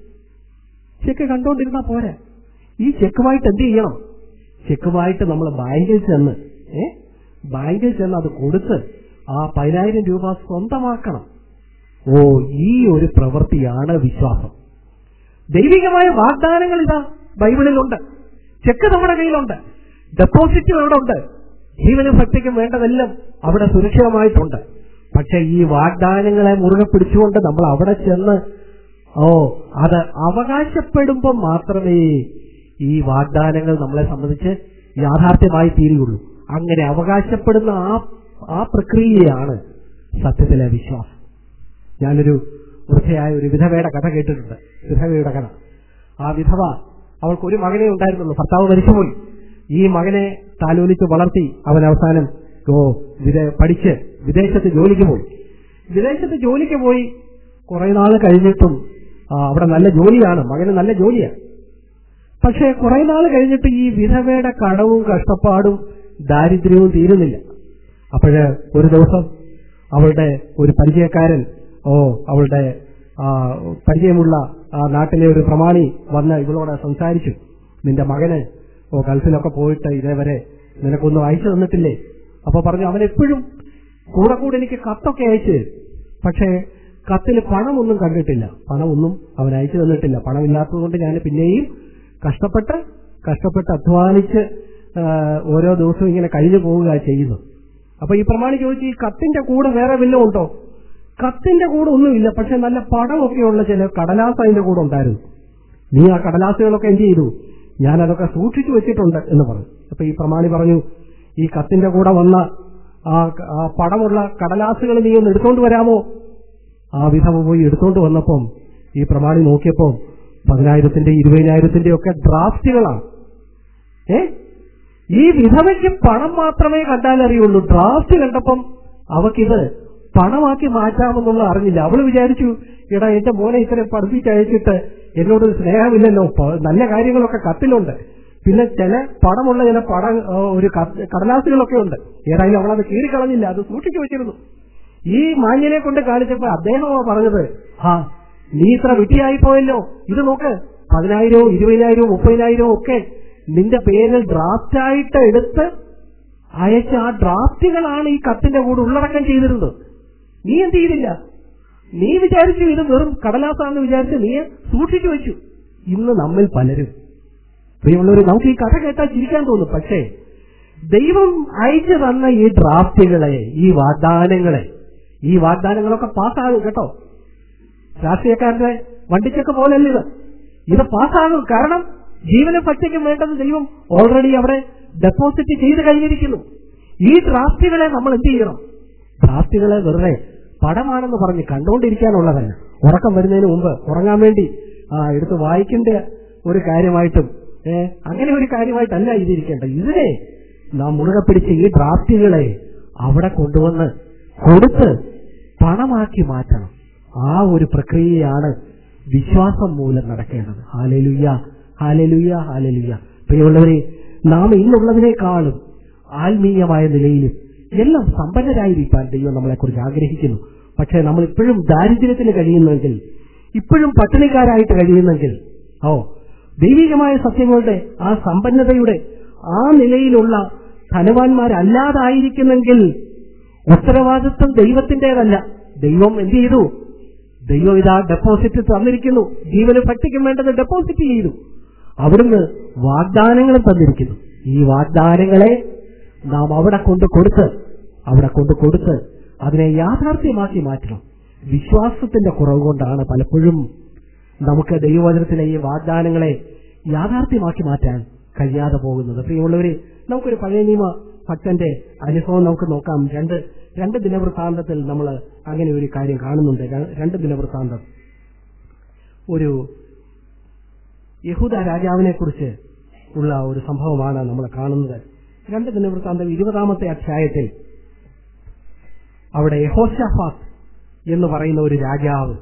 ചെക്ക് കണ്ടോണ്ടിരുന്നാ പോരാ ഈ ചെക്കുമായിട്ട് എന്ത് ചെയ്യണം ചെക്കുമായിട്ട് നമ്മൾ ബാങ്കിൽ ചെന്ന് ഏ ബാങ്കിൽ ചെന്ന് അത് കൊടുത്ത് ആ പതിനായിരം രൂപ സ്വന്തമാക്കണം ഓ ഈ ഒരു പ്രവൃത്തിയാണ് വിശ്വാസം ദൈവികമായ വാഗ്ദാനങ്ങൾ ഇതാ ബൈബിളിലുണ്ട് ചെക്ക് നമ്മുടെ കയ്യിലുണ്ട് ഡെപ്പോസിറ്റ് അവിടെ ഉണ്ട് ജീവനും ഭക്തിക്കും വേണ്ടതെല്ലാം അവിടെ സുരക്ഷിതമായിട്ടുണ്ട് പക്ഷെ ഈ വാഗ്ദാനങ്ങളെ മുറുകെ പിടിച്ചുകൊണ്ട് നമ്മൾ അവിടെ ചെന്ന് ഓ അത് അവകാശപ്പെടുമ്പോൾ മാത്രമേ ഈ വാഗ്ദാനങ്ങൾ നമ്മളെ സംബന്ധിച്ച് യാഥാർത്ഥ്യമായി തീരുകയുള്ളൂ അങ്ങനെ അവകാശപ്പെടുന്ന ആ ആ പ്രക്രിയയാണ് സത്യത്തിലെ വിശ്വാസം ഞാനൊരു വൃദ്ധയായ ഒരു വിധവയുടെ കഥ കേട്ടിട്ടുണ്ട് വിധവയുടെ കഥ ആ വിധവ അവൾക്ക് ഒരു മകനെ ഉണ്ടായിരുന്നുള്ളൂ ഭർത്താവ് മരിച്ചുപോയി ഈ മകനെ താലോലിച്ച് വളർത്തി അവൻ അവസാനം ഓ വിദേ പഠിച്ച് വിദേശത്ത് ജോലിക്ക് പോയി വിദേശത്ത് ജോലിക്ക് പോയി കുറെ നാൾ കഴിഞ്ഞിട്ടും ആ, അവിടെ നല്ല ജോലിയാണ് മകന് നല്ല ജോലിയാണ് പക്ഷെ കുറെ നാൾ കഴിഞ്ഞിട്ട് ഈ വിധവയുടെ കടവും കഷ്ടപ്പാടും ദാരിദ്ര്യവും തീരുന്നില്ല അപ്പോഴ് ഒരു ദിവസം അവളുടെ ഒരു പരിചയക്കാരൻ ഓ അവളുടെ ആ, പരിചയമുള്ള ആ നാട്ടിലെ ഒരു പ്രമാണി വന്ന് ഇവളോട് സംസാരിച്ചു നിന്റെ മകന് ഓ ഗൾഫിലൊക്കെ പോയിട്ട് ഇതേവരെ നിനക്കൊന്നും അയച്ചു തന്നിട്ടില്ലേ അപ്പൊ പറഞ്ഞു അവൻ എപ്പോഴും കൂടെ കൂടെ എനിക്ക് കത്തൊക്കെ അയച്ചു തരും. പക്ഷേ കത്തിൽ പണമൊന്നും കണ്ടിട്ടില്ല പണമൊന്നും അവൻ അയച്ചു തന്നിട്ടില്ല പണമില്ലാത്തതുകൊണ്ട് ഞാൻ പിന്നെയും കഷ്ടപ്പെട്ട് കഷ്ടപ്പെട്ട് അധ്വാനിച്ച് ആ, ഓരോ ദിവസവും ഇങ്ങനെ കഴിഞ്ഞു പോവുക ചെയ്യുന്നു അപ്പൊ ഈ പ്രമാണി ചോദിച്ചു ഈ കത്തിന്റെ കൂടെ വേറെ വല്ലതും ഉണ്ടോ കത്തിന്റെ കൂടെ ഒന്നുമില്ല പക്ഷെ നല്ല പടമൊക്കെയുള്ള ചില കടലാസ് അതിന്റെ കൂടെ ഉണ്ടായിരുന്നു നീ ആ കടലാസുകളൊക്കെ എന്ത് ചെയ്തു ഞാൻ അതൊക്കെ സൂക്ഷിച്ചു വെച്ചിട്ടുണ്ട് എന്ന് പറഞ്ഞു അപ്പൊ ഈ പ്രമാണി പറഞ്ഞു ഈ കത്തിന്റെ കൂടെ വന്ന ആ ക- ആ പണമുള്ള കടലാസുകൾ നീ ഒന്ന് എടുത്തോണ്ട് വരാമോ ആ വിധവ പോയി എടുത്തോണ്ട് വന്നപ്പം ഈ പ്രമാണി നോക്കിയപ്പോൾ പതിനായിരത്തിന്റെ ഇരുപതിനായിരത്തിന്റെ ഒക്കെ ഡ്രാഫ്റ്റുകളാണ് ഏ ഈ വിധവയ്ക്ക് പണം മാത്രമേ കണ്ടാൽ അറിയുള്ളൂ ഡ്രാഫ്റ്റ് കണ്ടപ്പം അവക്കിത് പണമാക്കി മാറ്റാമെന്നുള്ള അറിഞ്ഞില്ല അവള് വിചാരിച്ചു എടാ എന്റെ മോനെ ഇത്രയും പഠിപ്പിച്ചയച്ചിട്ട് എന്നോട് സ്നേഹമില്ലല്ലോ പ- നല്ല കാര്യങ്ങളൊക്കെ കത്തിലുണ്ട് പിന്നെ ചില പണമുള്ള ചില പട ആ, ഒരു കത്ത്- കടലാസുകളൊക്കെ ഉണ്ട് ഏതായാലും അവളത് കീറിക്കളഞ്ഞില്ല അത് സൂക്ഷിച്ചു വെച്ചിരുന്നു ഈ മാന്യനെ കൊണ്ട് കാണിച്ചപ്പോ അദ്ദേഹമാ പറഞ്ഞത് ആ നീ ഇത്ര വിട്ടിയായി പോയല്ലോ ഇത് നോക്ക് പതിനായിരവും ഇരുപതിനായിരവും മുപ്പതിനായിരവും ഒക്കെ നിന്റെ പേരിൽ ഡ്രാഫ്റ്റ് ആയിട്ട് എടുത്ത് അയച്ച ആ ഡ്രാഫ്റ്റുകളാണ് ഈ കത്തിന്റെ കൂടെ ഉള്ളടക്കം ചെയ്തിരുന്നത് നീ എന്ത് ചെയ്തില്ല നീ വിചാരിച്ചു ഇത് വെറും കടലാസാണെന്ന് വിചാരിച്ച് നീ സൂക്ഷിച്ചു വെച്ചു ഇന്ന് നമ്മിൽ പലരും പ്രിയമുള്ളവർ നമുക്ക് ഈ കഥ കേട്ടാൽ ചിരിക്കാൻ തോന്നും പക്ഷേ ദൈവം അയച്ചു തന്ന ഈ ഡ്രാഫ്റ്റുകളെ ഈ വാഗ്ദാനങ്ങളെ ഈ വാഗ്ദാനങ്ങളൊക്കെ പാസ്സാകും കേട്ടോ രാഷ്ട്രീയക്കാരുടെ വണ്ടിച്ചൊക്കെ പോലല്ല ഇത് ഇത് പാസ്സാകും കാരണം ജീവനും ഭക്തിക്കും വേണ്ടത് ദൈവം ഓൾറെഡി അവിടെ ഡെപ്പോസിറ്റ് ചെയ്ത് കഴിഞ്ഞിരിക്കുന്നു ഈ ഡ്രാഫ്റ്റുകളെ നമ്മൾ എന്ത് ചെയ്യണം ഡ്രാഫ്റ്റുകളെ വെറുതെ പടമാണെന്ന് പറഞ്ഞ് കണ്ടുകൊണ്ടിരിക്കാനുള്ളതല്ല ഉറക്കം വരുന്നതിന് മുമ്പ് ഉറങ്ങാൻ വേണ്ടി ആ എടുത്ത് വായിക്കേണ്ട ഒരു കാര്യമായിട്ടും ഏ, അങ്ങനെ ഒരു കാര്യമായിട്ടല്ല ഇതിരിക്കേണ്ടത് ഇതിനെ നാം മുറുകെ പിടിച്ച ഈ ഡ്രാഫ്റ്റുകളെ അവിടെ കൊണ്ടുവന്ന് കൊടുത്ത് പണമാക്കി മാറ്റണം ആ ഒരു പ്രക്രിയയാണ് വിശ്വാസം മൂലം നടക്കേണ്ടത് ഹാലലുയ്യ ഹാലലുയ്യ ഹാലലുയ്യ പ്രിയമുള്ളവരെ നാം ഇന്നുള്ളതിനേക്കാളും ആത്മീയമായ നിലയിലും എല്ലാം സമ്പന്നരായിരിക്കാൻ ദൈവം നമ്മളെക്കുറിച്ച് ആഗ്രഹിക്കുന്നു പക്ഷേ നമ്മൾ ഇപ്പോഴും ദാരിദ്ര്യത്തിൽ കഴിയുന്നെങ്കിൽ ഇപ്പോഴും പട്ടിണിക്കാരായിട്ട് കഴിയുന്നെങ്കിൽ ഓ ദൈവികമായ സത്യങ്ങളുടെ ആ സമ്പന്നതയുടെ ആ നിലയിലുള്ള ധനവാന്മാരല്ലാതായിരിക്കുന്നെങ്കിൽ ഉത്തരവാദിത്വം ദൈവത്തിന്റേതല്ല ദൈവം എന്ത് ചെയ്തു ദൈവം ഇതാ ഡെപ്പോസിറ്റ് തന്നിരിക്കുന്നു ജീവന് ഭക്തിക്കും വേണ്ടത് ഡെപ്പോസിറ്റ് ചെയ്തു അവിടുന്ന് വാഗ്ദാനങ്ങളും തന്നിരിക്കുന്നു ഈ വാഗ്ദാനങ്ങളെ നാം അവിടെ കൊണ്ട് കൊടുത്ത് അവിടെ കൊണ്ട് കൊടുത്ത് അതിനെ യാഥാർത്ഥ്യമാക്കി മാറ്റണം വിശ്വാസത്തിന്റെ കുറവ് കൊണ്ടാണ് പലപ്പോഴും നമുക്ക് ദൈവവചനത്തിലെ ഈ വാഗ്ദാനങ്ങളെ യാഥാർത്ഥ്യമാക്കി മാറ്റാൻ കഴിയാതെ പോകുന്നത് പ്രിയമുള്ളവരെ നമുക്കൊരു പഴയ നിയമ ഭക്തന്റെ അനുഭവം നമുക്ക് നോക്കാം രണ്ട് രണ്ട് ദിനവൃത്താന്തത്തിൽ നമ്മൾ അങ്ങനെ ഒരു കാര്യം കാണുന്നുണ്ട് ര- രണ്ട് ദിനവൃത്താന്തം ഒരു യഹൂദ രാജാവിനെ കുറിച്ച് ഉള്ള ഒരു സംഭവമാണ് നമ്മൾ കാണുന്നത് രണ്ട് ദിനവൃത്താന്തം ഇരുപതാമത്തെ അധ്യായത്തിൽ അവിടെ യഹോഷാഫാത്ത് എന്ന് പറയുന്ന ഒരു രാജാവ്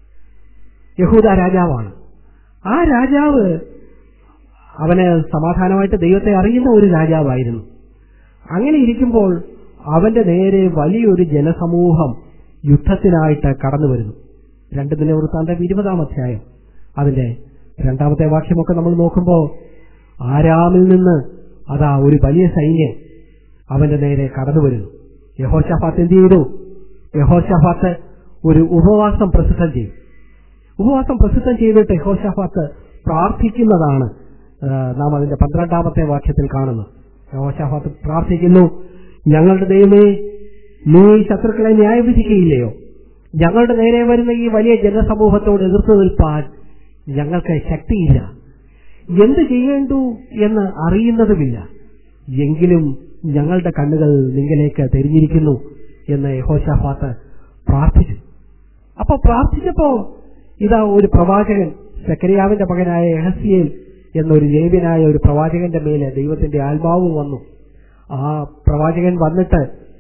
യഹൂദ രാജാവാണ് ആ രാജാവ് അവന് സമാധാനമായിട്ട് ദൈവത്തെ അറിയുന്ന ഒരു രാജാവായിരുന്നു അങ്ങനെ ഇരിക്കുമ്പോൾ അവന്റെ നേരെ വലിയൊരു ജനസമൂഹം യുദ്ധത്തിനായിട്ട് കടന്നു വരുന്നു രണ്ട് ദിനവൃത്താന്തം ഇരുപതാം അധ്യായം അതിന്റെ രണ്ടാമത്തെ വാക്യമൊക്കെ നമ്മൾ നോക്കുമ്പോൾ ആരാമിൽ നിന്ന് അതാ ഒരു വലിയ സൈന്യം അവന്റെ നേരെ കടന്നു വരുന്നു യഹോഷാഫാത്ത് എന്ത് ചെയ്തു യഹോഷാഫാത്ത് ഒരു ഉപവാസം പ്രസിദ്ധം ചെയ്തു ഉപവാസം പ്രസിദ്ധം ചെയ്തിട്ട് യഹോഷാഫാത്ത് പ്രാർത്ഥിക്കുന്നതാണ് ആ, നാം അതിന്റെ പന്ത്രണ്ടാമത്തെ വാക്യത്തിൽ കാണുന്നത് യഹോഷാഫാത്ത് പ്രാർത്ഥിക്കുന്നു ഞങ്ങളുടെ ദൈവമേ നീ ശത്രുക്കളെ ന്യായവിധിക്കുകയില്ലയോ ഞങ്ങളുടെ നേരെ വരുന്ന ഈ വലിയ ജനസമൂഹത്തോട് എതിർത്ത് നിൽപ്പാൻ ഞങ്ങൾക്ക് ശക്തിയില്ല എന്ത് ചെയ്യേണ്ടു എന്ന് അറിയുന്നതുമില്ല എങ്കിലും ഞങ്ങളുടെ കണ്ണുകൾ നിങ്ങളിലേക്ക് തിരിഞ്ഞിരിക്കുന്നു എന്ന് യഹോഷാഫാത്ത് പ്രാർത്ഥിച്ചു അപ്പൊ പ്രാർത്ഥിച്ചപ്പോ ഇതാ ഒരു പ്രവാചകൻ സക്രിയാവിന്റെ മകനായ എഹസിയേൽ എന്നൊരു ലേവ്യനായ ഒരു പ്രവാചകന്റെ മേലെ ദൈവത്തിന്റെ ആത്മാവ് വന്നു ആ പ്രവാചകൻ വന്നിട്ട്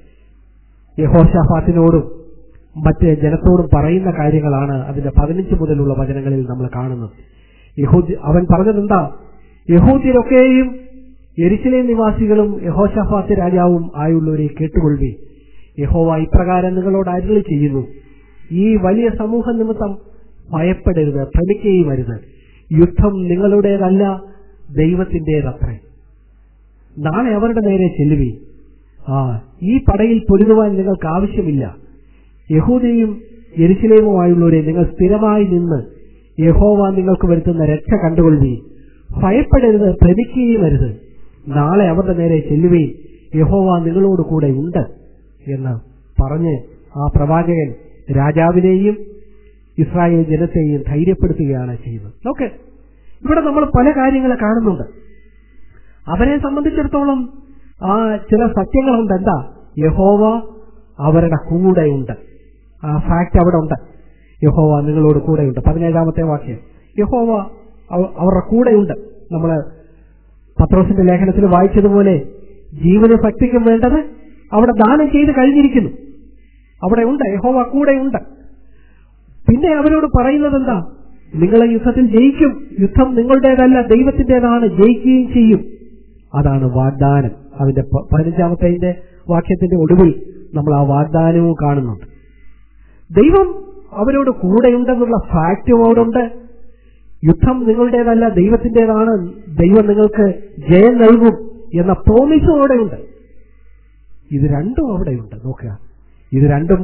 യഹോഷാഫാത്തിനോടും മറ്റ് ജനത്തോടും പറയുന്ന കാര്യങ്ങളാണ് അതിന്റെ പതിനഞ്ച് മുതലുള്ള വചനങ്ങളിൽ നമ്മൾ കാണുന്നത് യഹൂദ് അവൻ പറഞ്ഞതെന്താ യഹൂദ്യരൊക്കെയും എരിശിലെ നിവാസികളും യഹോഷാഫാത്ത് രാജാവും ആയുള്ളവരെ കേട്ടുകൊള്ളി യഹോവ ഇപ്രകാരം നിങ്ങളോട് അരുളി ചെയ്യുന്നു ഈ വലിയ സമൂഹ നിമിത്തം ഭയപ്പെടരുത് ഭ്രമിക്കുകയും അരുത് യുദ്ധം നിങ്ങളുടേതല്ല ദൈവത്തിൻ്റെതത്രേ നാളെ അവരുടെ നേരെ ചെല്ലുവി ആ ഈ പടയിൽ പൊരുതുവാൻ നിങ്ങൾക്ക് ആവശ്യമില്ല യഹൂദയും യെരുശലേമുമായുള്ളവരെ നിങ്ങൾ സ്ഥിരമായി നിന്ന് യഹോവ നിങ്ങൾക്ക് വരുത്തുന്ന രക്ഷ കണ്ടുകൊള്ളുകയും ഭയപ്പെടരുത് ഭ്രമിക്കുകയും അരുത് നാളെ അവരുടെ നേരെ ചെല്ലുകയും യഹോവ നിങ്ങളോട് കൂടെ ഉണ്ട് എന്ന് പറഞ്ഞ് ആ പ്രവാചകൻ രാജാവിനെയും ഇസ്രായേൽ ജനത്തെയും ധൈര്യപ്പെടുത്തുകയാണ് ചെയ്യുന്നത് ഓക്കെ ഇവിടെ നമ്മൾ പല കാര്യങ്ങൾ കാണുന്നുണ്ട് അവരെ സംബന്ധിച്ചിടത്തോളം ആ ചില സത്യങ്ങളുണ്ട് എന്താ യഹോവ അവരുടെ കൂടെയുണ്ട് ആ ഫാക്ട് അവിടെ ഉണ്ട് യഹോവ നിങ്ങളോട് കൂടെയുണ്ട് പതിനേഴാമത്തെ വാക്യം യഹോവ അവ- അവരുടെ കൂടെയുണ്ട് നമ്മള് പത്രോസിന്റെ ലേഖനത്തിൽ വായിച്ചതുപോലെ ജീവനും ഭക്തിക്കും വേണ്ടത് അവിടെ ദാനം ചെയ്ത് കഴിഞ്ഞിരിക്കുന്നു അവിടെ ഉണ്ട് യഹോവ കൂടെയുണ്ട് പിന്നെ അവരോട് പറയുന്നത് എന്താ നിങ്ങൾ യുദ്ധത്തിൽ ജയിക്കും യുദ്ധം നിങ്ങളുടേതല്ല ദൈവത്തിന്റേതാണ് ജയിക്കുകയും ചെയ്യും അതാണ് വാഗ്ദാനം അതിന്റെ പ- പതിനഞ്ചാമത്തെ വാക്യത്തിന്റെ ഒടുവിൽ നമ്മൾ ആ വാഗ്ദാനവും കാണുന്നുണ്ട് ദൈവം അവരോട് കൂടെയുണ്ടെന്നുള്ള ഫാക്റ്റും അവിടുണ്ട് യുദ്ധം നിങ്ങളുടേതല്ല ദൈവത്തിന്റേതാണ് ദൈവം നിങ്ങൾക്ക് ജയം നൽകും എന്ന പ്രോമിസും അവിടെയുണ്ട് ഇത് രണ്ടും അവിടെയുണ്ട് നോക്കുക ഇത് രണ്ടും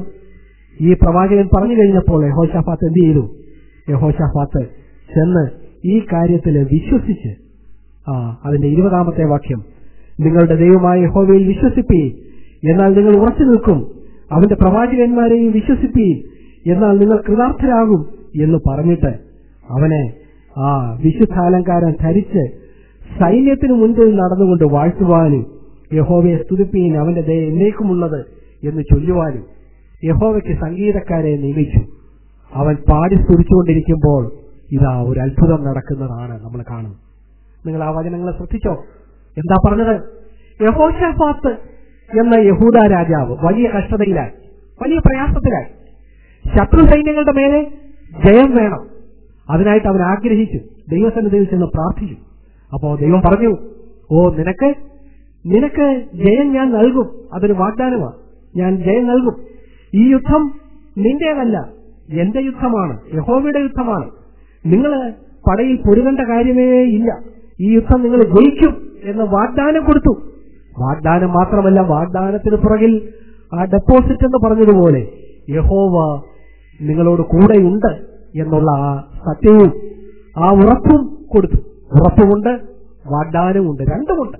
ഈ പ്രവാചകൻ പറഞ്ഞു കഴിഞ്ഞപ്പോൾ യഹോഷാഫാത്ത് എന്ത് ചെയ്തു യഹോഷാഫാത്ത് ചെന്ന് ഈ കാര്യത്തിൽ വിശ്വസിച്ച് ആ അതിന്റെ ഇരുപതാമത്തെ വാക്യം നിങ്ങളുടെ ദൈവമായ യഹോവയിൽ വിശ്വസിപ്പീ എന്നാൽ നിങ്ങൾ ഉറച്ചു നിൽക്കും അവന്റെ പ്രവാചകന്മാരെയും വിശ്വസിപ്പീ എന്നാൽ നിങ്ങൾ കൃതാർത്ഥരാകും എന്ന് പറഞ്ഞിട്ട് അവനെ ആ വിശുദ്ധാലങ്കാരം ധരിച്ച് സൈന്യത്തിനു മുൻപിൽ നടന്നുകൊണ്ട് വാഴ്ത്തുവാനും യഹോവയെ സ്തുതിപ്പീൻ അവന്റെ ദയ എന്നേക്കുമുള്ളത് എന്ന് ചൊല്ലുവാനും യഹോവയ്ക്ക് സംഗീതക്കാരെ നിയമിച്ചു അവൻ പാടി സ്തുതിച്ചുകൊണ്ടിരിക്കുമ്പോൾ ഇതാ ഒരു അത്ഭുതം നടക്കുന്നതാണ് നമ്മൾ കാണുന്നത് നിങ്ങൾ ആ വചനങ്ങളെ ശ്രദ്ധിച്ചോ എന്താ പറഞ്ഞത് യഹോഷാഫാത്ത് എന്ന യഹൂദ രാജാവ് വലിയ കഷ്ടതയിലായി വലിയ പ്രയാസത്തിലായി ശത്രു സൈന്യങ്ങളുടെ മേലെ ജയം വേണം അതിനായിട്ട് അവൻ ആഗ്രഹിച്ചു ദൈവസന്നിധിയിൽ ചെന്ന് പ്രാർത്ഥിച്ചു അപ്പോ ദൈവം പറഞ്ഞു ഓ നിനക്ക് നിനക്ക് ജയം ഞാൻ നൽകും അതൊരു വാഗ്ദാനമാണ് ഞാൻ ജയം നൽകും ഈ യുദ്ധം നിന്റേതല്ല എന്റെ യുദ്ധമാണ് യഹോവയുടെ യുദ്ധമാണ് നിങ്ങൾ പടയിൽ പൊരുകേണ്ട കാര്യമേ ഇല്ല ഈ യുദ്ധം നിങ്ങൾ ജയിക്കും എന്ന് വാഗ്ദാനം കൊടുത്തു വാഗ്ദാനം മാത്രമല്ല വാഗ്ദാനത്തിന് പുറകിൽ ആ ഡെപ്പോസിറ്റ് എന്ന് പറഞ്ഞതുപോലെ യഹോവ നിങ്ങളോട് കൂടെയുണ്ട് എന്നുള്ള ആ സത്യവും ആ ഉറപ്പും കൊടുത്തു ഉറപ്പുമുണ്ട് വാഗ്ദാനമുണ്ട് രണ്ടുമുണ്ട്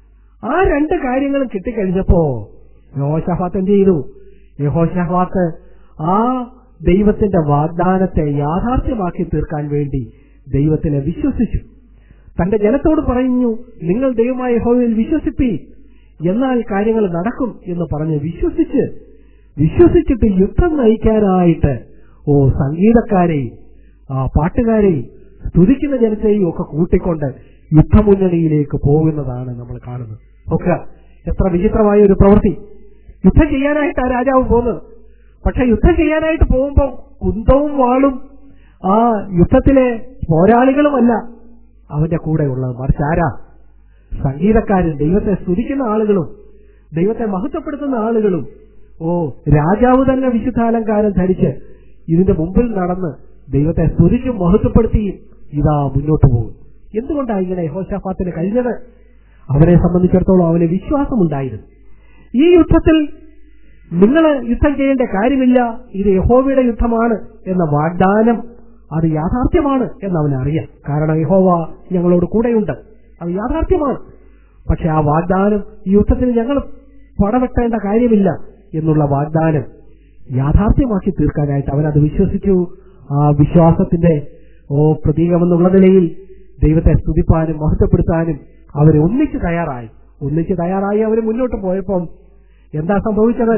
ആ രണ്ട് കാര്യങ്ങളും കിട്ടിക്കഴിഞ്ഞപ്പോ യഹോഷാഫാത്ത് എന്ത് ചെയ്തു യഹോഷാഫാത്ത് ആ ദൈവത്തിന്റെ വാഗ്ദാനത്തെ യാഥാർത്ഥ്യമാക്കി തീർക്കാൻ വേണ്ടി ദൈവത്തിനെ വിശ്വസിച്ചു തന്റെ ജനത്തോട് പറഞ്ഞു നിങ്ങൾ ദൈവമായ യഹോവയിൽ വിശ്വസിപ്പീ എന്നാൽ കാര്യങ്ങൾ നടക്കും എന്ന് പറഞ്ഞ് വിശ്വസിച്ച് വിശ്വസിച്ചിട്ട് യുദ്ധം നയിക്കാനായിട്ട് ഓ സംഗീതക്കാരെയും ആ പാട്ടുകാരെയും സ്തുതിക്കുന്ന ജനത്തെയും ഒക്കെ കൂട്ടിക്കൊണ്ട് യുദ്ധമുന്നണിയിലേക്ക് പോകുന്നതാണ് നമ്മൾ കാണുന്നത് നോക്കുക എത്ര വിചിത്രമായ ഒരു പ്രവൃത്തി യുദ്ധം ചെയ്യാനായിട്ട് ആ രാജാവ് പോകുന്നത് പക്ഷെ യുദ്ധം ചെയ്യാനായിട്ട് പോകുമ്പോൾ കുന്തവും വാളും ആ യുദ്ധത്തിലെ പോരാളികളുമല്ല അവന്റെ കൂടെ ഉള്ളത് മറിച്ച് ആരാ സംഗീതക്കാരും ദൈവത്തെ സ്തുതിക്കുന്ന ആളുകളും ദൈവത്തെ മഹത്വപ്പെടുത്തുന്ന ആളുകളും ഓ രാജാവ് തന്നെ വിശുദ്ധാലങ്കാരം ധരിച്ച് ഇതിന്റെ മുമ്പിൽ നടന്ന് ദൈവത്തെ സ്തുതിച്ചും മഹത്വപ്പെടുത്തിയും ഇതാ മുന്നോട്ട് പോകും എന്തുകൊണ്ടാണ് ഇങ്ങനെ യഹോശാഫാത്തിന് കഴിഞ്ഞത് അവനെ സംബന്ധിച്ചിടത്തോളം അവന് വിശ്വാസമുണ്ടായിരുന്നു ഈ യുദ്ധത്തിൽ നിങ്ങൾ യുദ്ധം ചെയ്യേണ്ട കാര്യമില്ല ഇത് യഹോവയുടെ യുദ്ധമാണ് എന്ന വാഗ്ദാനം അത് യാഥാർത്ഥ്യമാണ് എന്ന് അവന് അറിയാം കാരണം യഹോവ ഞങ്ങളോട് കൂടെയുണ്ട് അത് യാഥാർത്ഥ്യമാണ് പക്ഷെ ആ വാഗ്ദാനം ഈ യുദ്ധത്തിൽ ഞങ്ങൾ പടവെട്ടേണ്ട കാര്യമില്ല എന്നുള്ള വാഗ്ദാനം യാഥാർത്ഥ്യമാക്കി തീർക്കാനായിട്ട് അവനത് വിശ്വസിച്ചു ആ വിശ്വാസത്തിന്റെ ഓ പ്രതീകമെന്നുള്ള നിലയിൽ ദൈവത്തെ സ്തുതിപ്പാനും മഹത്വപ്പെടുത്താനും അവർ ഒന്നിച്ച് തയ്യാറായി ഒന്നിച്ച് തയ്യാറായി അവർ മുന്നോട്ട് പോയപ്പം എന്താ സംഭവിച്ചത്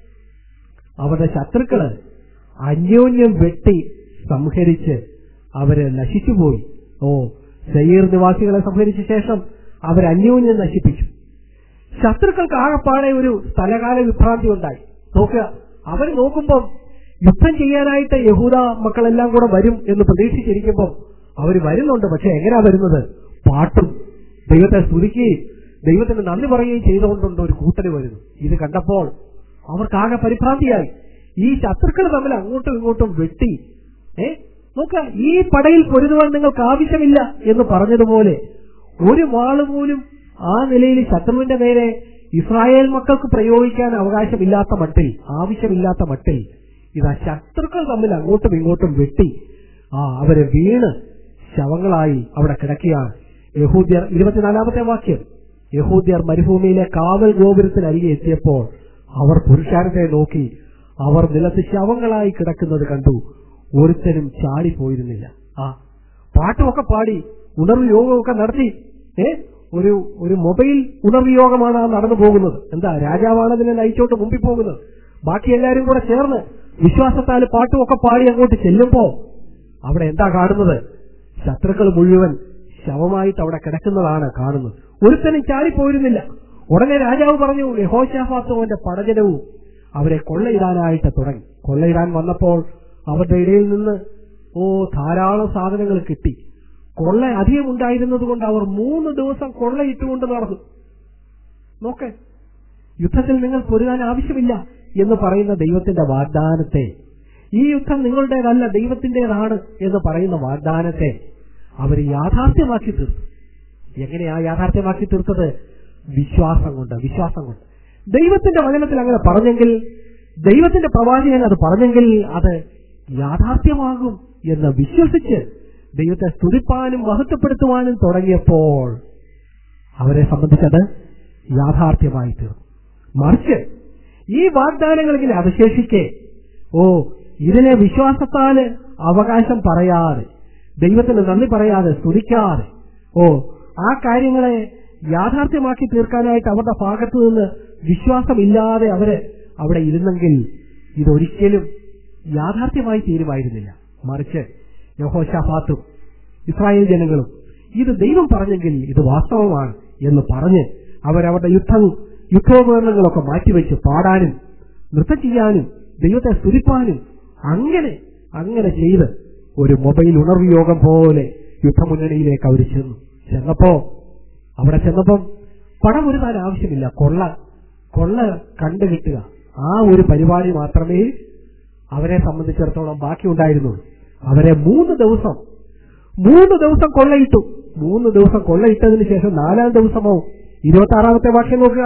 അവരുടെ ശത്രുക്കള് അന്യോന്യം വെട്ടി സംഹരിച്ച് അവര് നശിച്ചുപോയി ഓ സയ്യീർ നിവാസികളെ സംഹരിച്ച ശേഷം അവർ അന്യോന്യം നശിപ്പിച്ചു ശത്രുക്കൾക്ക് ആകപ്പാടെ ഒരു സ്ഥലകാല വിഭ്രാന്തി ഉണ്ടായി നോക്കുക അവർ നോക്കുമ്പോൾ യുദ്ധം ചെയ്യാനായിട്ട് യഹൂദ മക്കളെല്ലാം കൂടെ വരും എന്ന് പ്രതീക്ഷിച്ചിരിക്കുമ്പോൾ അവർ വരുന്നുണ്ട് പക്ഷെ എങ്ങനെയാ വരുന്നത് പാട്ടും ദൈവത്തെ സ്തുതിക്കുകയും ദൈവത്തിന് നന്ദി പറയുകയും ചെയ്തുകൊണ്ടുണ്ട് ഒരു കൂട്ടര് വരുന്നു ഇത് കണ്ടപ്പോൾ അവർക്കാകെ പരിഭ്രാന്തിയായി ഈ ശത്രുക്കൾ തമ്മിൽ അങ്ങോട്ടും ഇങ്ങോട്ടും വെട്ടി ഏ നോക്ക ഈ പടയിൽ പൊരുതുവാൻ നിങ്ങൾക്ക് ആവശ്യമില്ല എന്ന് പറഞ്ഞതുപോലെ ഒരു വാള് പോലും ആ നിലയിൽ ശത്രുവിന്റെ നേരെ ഇസ്രായേൽ മക്കൾക്ക് പ്രയോഗിക്കാൻ അവകാശമില്ലാത്ത മട്ടിൽ ആവശ്യമില്ലാത്ത മട്ടിൽ ഇതാ ശത്രുക്കൾ തമ്മിൽ അങ്ങോട്ടും ഇങ്ങോട്ടും വെട്ടി ആ അവരെ വീണ് ശവങ്ങളായി അവിടെ കിടക്കുകയാണ് യഹൂദ്യർ ഇരുപത്തിനാലാമത്തെ വാക്യം യഹൂദ്യർ മരുഭൂമിയിലെ കാവൽ ഗോപുരത്തിനരികെ എത്തിയപ്പോൾ അവർ പുരുഷാരത്തെ നോക്കി അവർ നിലത്ത് ശവങ്ങളായി കിടക്കുന്നത് കണ്ടു ഒരുത്തനും ചാടിപ്പോയിരുന്നില്ല ആ പാട്ടുമൊക്കെ പാടി ഉണർവ് യോഗമൊക്കെ നടത്തി ഏ ഒരു ഒരു മൊബൈൽ ഉണർവിയോഗമാണ് ആ നടന്നു പോകുന്നത് എന്താ രാജാവാണ് അതിനെ നയിച്ചോട്ട് മുമ്പിൽ പോകുന്നത് ബാക്കി എല്ലാവരും കൂടെ ചേർന്ന് വിശ്വാസത്താൽ പാട്ടുമൊക്കെ പാടി അങ്ങോട്ട് ചെല്ലുമ്പോ അവിടെ എന്താ കാണുന്നത് ശത്രുക്കൾ മുഴുവൻ ശവമായിട്ട് അവിടെ കിടക്കുന്നതാണ് കാണുന്നത് ഒരുത്തനും ചാടിപ്പോയിരുന്നില്ല ഉടനെ രാജാവ് പറഞ്ഞു യഹോശാഫാത്തുവിന്റെ പടജനവും അവരെ കൊള്ളയിടാനായിട്ട് തുടങ്ങി കൊള്ളയിടാൻ വന്നപ്പോൾ അവരുടെ ഇടയിൽ നിന്ന് ഓ ധാരാളം സാധനങ്ങൾ കിട്ടി കൊള്ള അധികം ഉണ്ടായിരുന്നത് കൊണ്ട് അവർ മൂന്ന് ദിവസം കൊള്ളയിട്ടുകൊണ്ട് നടന്നു നോക്കെ യുദ്ധത്തിൽ നിങ്ങൾ പൊരുതാൻ ആവശ്യമില്ല എന്ന് പറയുന്ന ദൈവത്തിന്റെ വാഗ്ദാനത്തെ ഈ യുദ്ധം നിങ്ങളുടേതല്ല ദൈവത്തിന്റേതാണ് എന്ന് പറയുന്ന വാഗ്ദാനത്തെ അവർ യാഥാർത്ഥ്യമാക്കി തീർത്തു എങ്ങനെയാ യാഥാർത്ഥ്യമാക്കി തീർത്തത് വിശ്വാസം കൊണ്ട് വിശ്വാസം കൊണ്ട് ദൈവത്തിന്റെ വചനത്തിൽ അങ്ങനെ പറഞ്ഞെങ്കിൽ ദൈവത്തിന്റെ പ്രവാചകൻ അത് പറഞ്ഞെങ്കിൽ അത് യാഥാർത്ഥ്യമാകും എന്ന് വിശ്വസിച്ച് ദൈവത്തെ സ്തുതിപ്പാനും മഹത്വപ്പെടുത്തുവാനും തുടങ്ങിയപ്പോൾ അവരെ സംബന്ധിച്ചത് യാഥാർത്ഥ്യമായി തീർന്നു മറിച്ച് ഈ വാഗ്ദാനങ്ങൾ ഇങ്ങനെ അവശേഷിക്കെ ഓ ഇതിനെ വിശ്വാസത്താല് അവകാശം പറയാതെ ദൈവത്തിന് നന്ദി പറയാതെ സ്തുതിക്കാതെ ഓ ആ കാര്യങ്ങളെ യാഥാർത്ഥ്യമാക്കി തീർക്കാനായിട്ട് അവരുടെ ഭാഗത്തു നിന്ന് വിശ്വാസമില്ലാതെ അവര് അവിടെ ഇരുന്നെങ്കിൽ ഇതൊരിക്കലും യാഥാർത്ഥ്യമായി തീരുമായിരുന്നില്ല മറിച്ച് യഹോഷാഫാത്തും ഇസ്രായേൽ ജനങ്ങളും ഇത് ദൈവം പറഞ്ഞെങ്കിൽ ഇത് വാസ്തവമാണ് എന്ന് പറഞ്ഞ് അവരവരുടെ യുദ്ധം യുദ്ധോപകരണങ്ങളൊക്കെ മാറ്റിവെച്ച് പാടാനും നൃത്തം ചെയ്യാനും ദൈവത്തെ സ്തുതിപ്പാനും അങ്ങനെ അങ്ങനെ ചെയ്ത് ഒരു മൊബൈൽ ഉണർവ് യോഗം പോലെ യുദ്ധമുന്നണിയിലേക്ക് അവർ ചെന്നു ചെന്നപ്പോ അവിടെ ചെന്നപ്പം പണം ഒരുതാൻ ആവശ്യമില്ല കൊള്ള കൊള്ള കണ്ടു കിട്ടുക ആ ഒരു പരിപാടി മാത്രമേ അവരെ സംബന്ധിച്ചിടത്തോളം ബാക്കിയുണ്ടായിരുന്നുള്ളൂ അവരെ മൂന്ന് ദിവസം മൂന്ന് ദിവസം കൊള്ളയിട്ടു മൂന്ന് ദിവസം കൊള്ളയിട്ടതിന് ശേഷം നാലാം ദിവസമോ ഇരുപത്തി ആറാമത്തെ വാക്യം നോക്കുക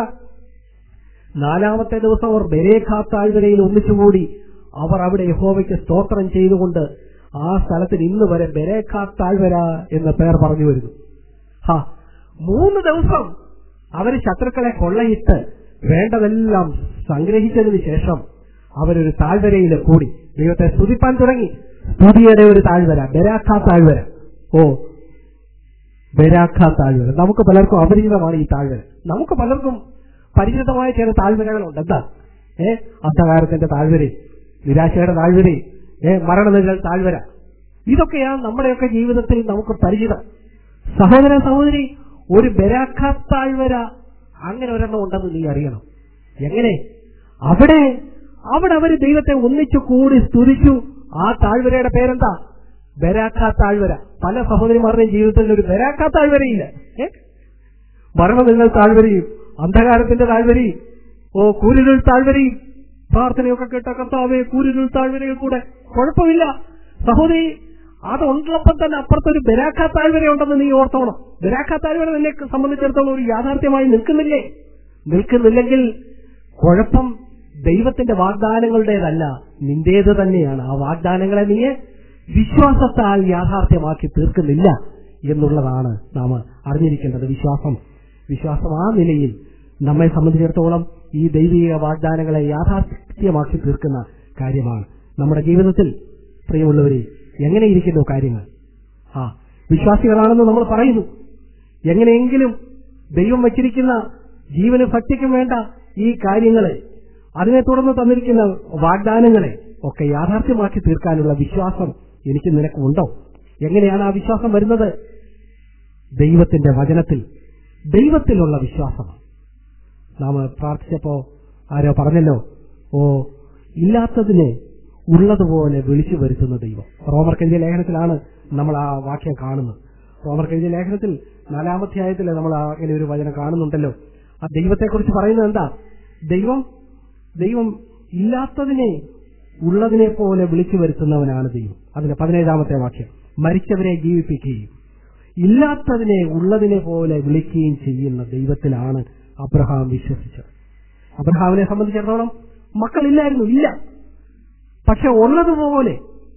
നാലാമത്തെ ദിവസം അവർ ബെരേഖാ താഴ്വരയിൽ ഒന്നിച്ചുകൂടി അവർ അവിടെ യഹോവയ്ക്ക് സ്തോത്രം ചെയ്തുകൊണ്ട് ആ സ്ഥലത്തിന് ഇന്ന് വരെ ബെരേഖാ താഴ്വര എന്ന പേർ പറഞ്ഞു വരുന്നു ഹാ മൂന്ന് ദിവസം അവര് ശത്രുക്കളെ കൊള്ളയിട്ട് വേണ്ടതെല്ലാം സംഗ്രഹിച്ചതിന് ശേഷം അവരൊരു താഴ്വരയിൽ കൂടി ദൈവത്തെ സ്തുതിപ്പാൻ തുടങ്ങി സ്തുതിയുടെ ഒരു താഴ്വര ബെരാഖ താഴ്വര ഓ ബെരാഖ താഴ്വര നമുക്ക് പലർക്കും അപരിചിതമാണ് ഈ താഴ്വര നമുക്ക് പലർക്കും പരിചിതമായ ചില താഴ്വരകളുണ്ട് എന്താ ഏ അന്ധകാരത്തിന്റെ താഴ്വരയും നിരാശയുടെ താഴ്വരയും ഏ മരണനിഴൽ താഴ്വര ഇതൊക്കെയാണ് നമ്മുടെയൊക്കെ ജീവിതത്തിൽ നമുക്ക് പരിചിതം സഹോദര സഹോദരി ഒരു ബെരാഖ താഴ്വര അങ്ങനെ ഒരെണ്ണം ഉണ്ടെന്ന് നീ അറിയണം എങ്ങനെ അവിടെ അവിടെ അവര് ദൈവത്തെ ഒന്നിച്ചു കൂടി സ്തുതിച്ചു ആ താഴ്വരയുടെ പേരെന്താ ബെരാഖ താഴ്വര പല സഹോദരിമാരുടെയും ജീവിതത്തിൽ ഒരു ബെരാഖ താഴ്വരയില്ല ഏ മരണനിങ്ങൾ താഴ്വരയും അന്ധകാരത്തിന്റെ താഴ്വരയും ഓ കൂരിരുൾ താഴ്വരയും പ്രാർത്ഥനയൊക്കെ കേട്ട കർത്താവേ കൂരിരുൾ താഴ്വരയിൽ കൂടെ കുഴപ്പമില്ല സഹോദരി അതുള്ളപ്പം തന്നെ അപ്പുറത്തൊരു ബെരാഖ താഴ്വര ഉണ്ടെന്ന് നീ ഓർത്തോണം ബെരാഖ താഴ്വര നിന്നെ സംബന്ധിച്ചിടത്തോളം ഒരു യാഥാർത്ഥ്യമായി നിൽക്കുന്നില്ലേ നിൽക്കുന്നില്ലെങ്കിൽ കുഴപ്പം ദൈവത്തിന്റെ വാഗ്ദാനങ്ങളുടേതല്ല നിന്റേത് തന്നെയാണ് ആ വാഗ്ദാനങ്ങളെ നീ വിശ്വാസത്താൽ യാഥാർത്ഥ്യമാക്കി തീർക്കുന്നില്ല എന്നുള്ളതാണ് നാം അറിഞ്ഞിരിക്കേണ്ടത് വിശ്വാസം വിശ്വാസം ആ നിലയിൽ നമ്മെ സംബന്ധിച്ചിടത്തോളം ഈ ദൈവിക വാഗ്ദാനങ്ങളെ യാഥാർത്ഥ്യമാക്കി തീർക്കുന്ന കാര്യമാണ് നമ്മുടെ ജീവിതത്തിൽ പ്രിയമുള്ളവരെ എങ്ങനെയിരിക്കുന്നു കാര്യങ്ങൾ ആ വിശ്വാസികളാണെന്ന് നമ്മൾ പറയുന്നു എങ്ങനെയെങ്കിലും ദൈവം വച്ചിരിക്കുന്ന ജീവനും ഭക്തിക്കും വേണ്ട ഈ കാര്യങ്ങളെ അതിനെ തുടർന്ന് തന്നിരിക്കുന്ന വാഗ്ദാനങ്ങളെ ഒക്കെ യാഥാർത്ഥ്യമാക്കി തീർക്കാനുള്ള വിശ്വാസം എനിക്ക് നിനക്കുണ്ടോ എങ്ങനെയാണ് ആ വിശ്വാസം വരുന്നത് ദൈവത്തിന്റെ വചനത്തിൽ ദൈവത്തിലുള്ള വിശ്വാസമാണ് നാം പ്രാർത്ഥിച്ചപ്പോ ആരോ പറഞ്ഞല്ലോ ഓ ഇല്ലാത്തതിനെ ഉള്ളതുപോലെ വിളിച്ചു വരുത്തുന്ന ദൈവം റോമർക്കെഴുതിയ ലേഖനത്തിലാണ് നമ്മൾ ആ വാക്യം കാണുന്നത് റോമർക്കെഴുതിയ ലേഖനത്തിൽ നാലാമധ്യായത്തിൽ നമ്മൾ അങ്ങനെ ഒരു വചനം കാണുന്നുണ്ടല്ലോ ആ ദൈവത്തെക്കുറിച്ച് പറയുന്നത് എന്താ ദൈവം ദൈവം ഇല്ലാത്തതിനെ ഉള്ളതിനെ പോലെ വിളിച്ചു വരുത്തുന്നവനാണ് ദൈവം അതിന്റെ പതിനേഴാമത്തെ വാക്യം മരിച്ചവരെ ജീവിപ്പിക്കുകയും ഇല്ലാത്തതിനെ ഉള്ളതിനെ പോലെ വിളിക്കുകയും ചെയ്യുന്ന ദൈവത്തിലാണ് അബ്രഹാം വിശ്വസിച്ചത് അബ്രഹാമിനെ സംബന്ധിച്ചിടത്തോളം മക്കളില്ലായിരുന്നു ഇല്ല പക്ഷെ ഉള്ളതുപോലെ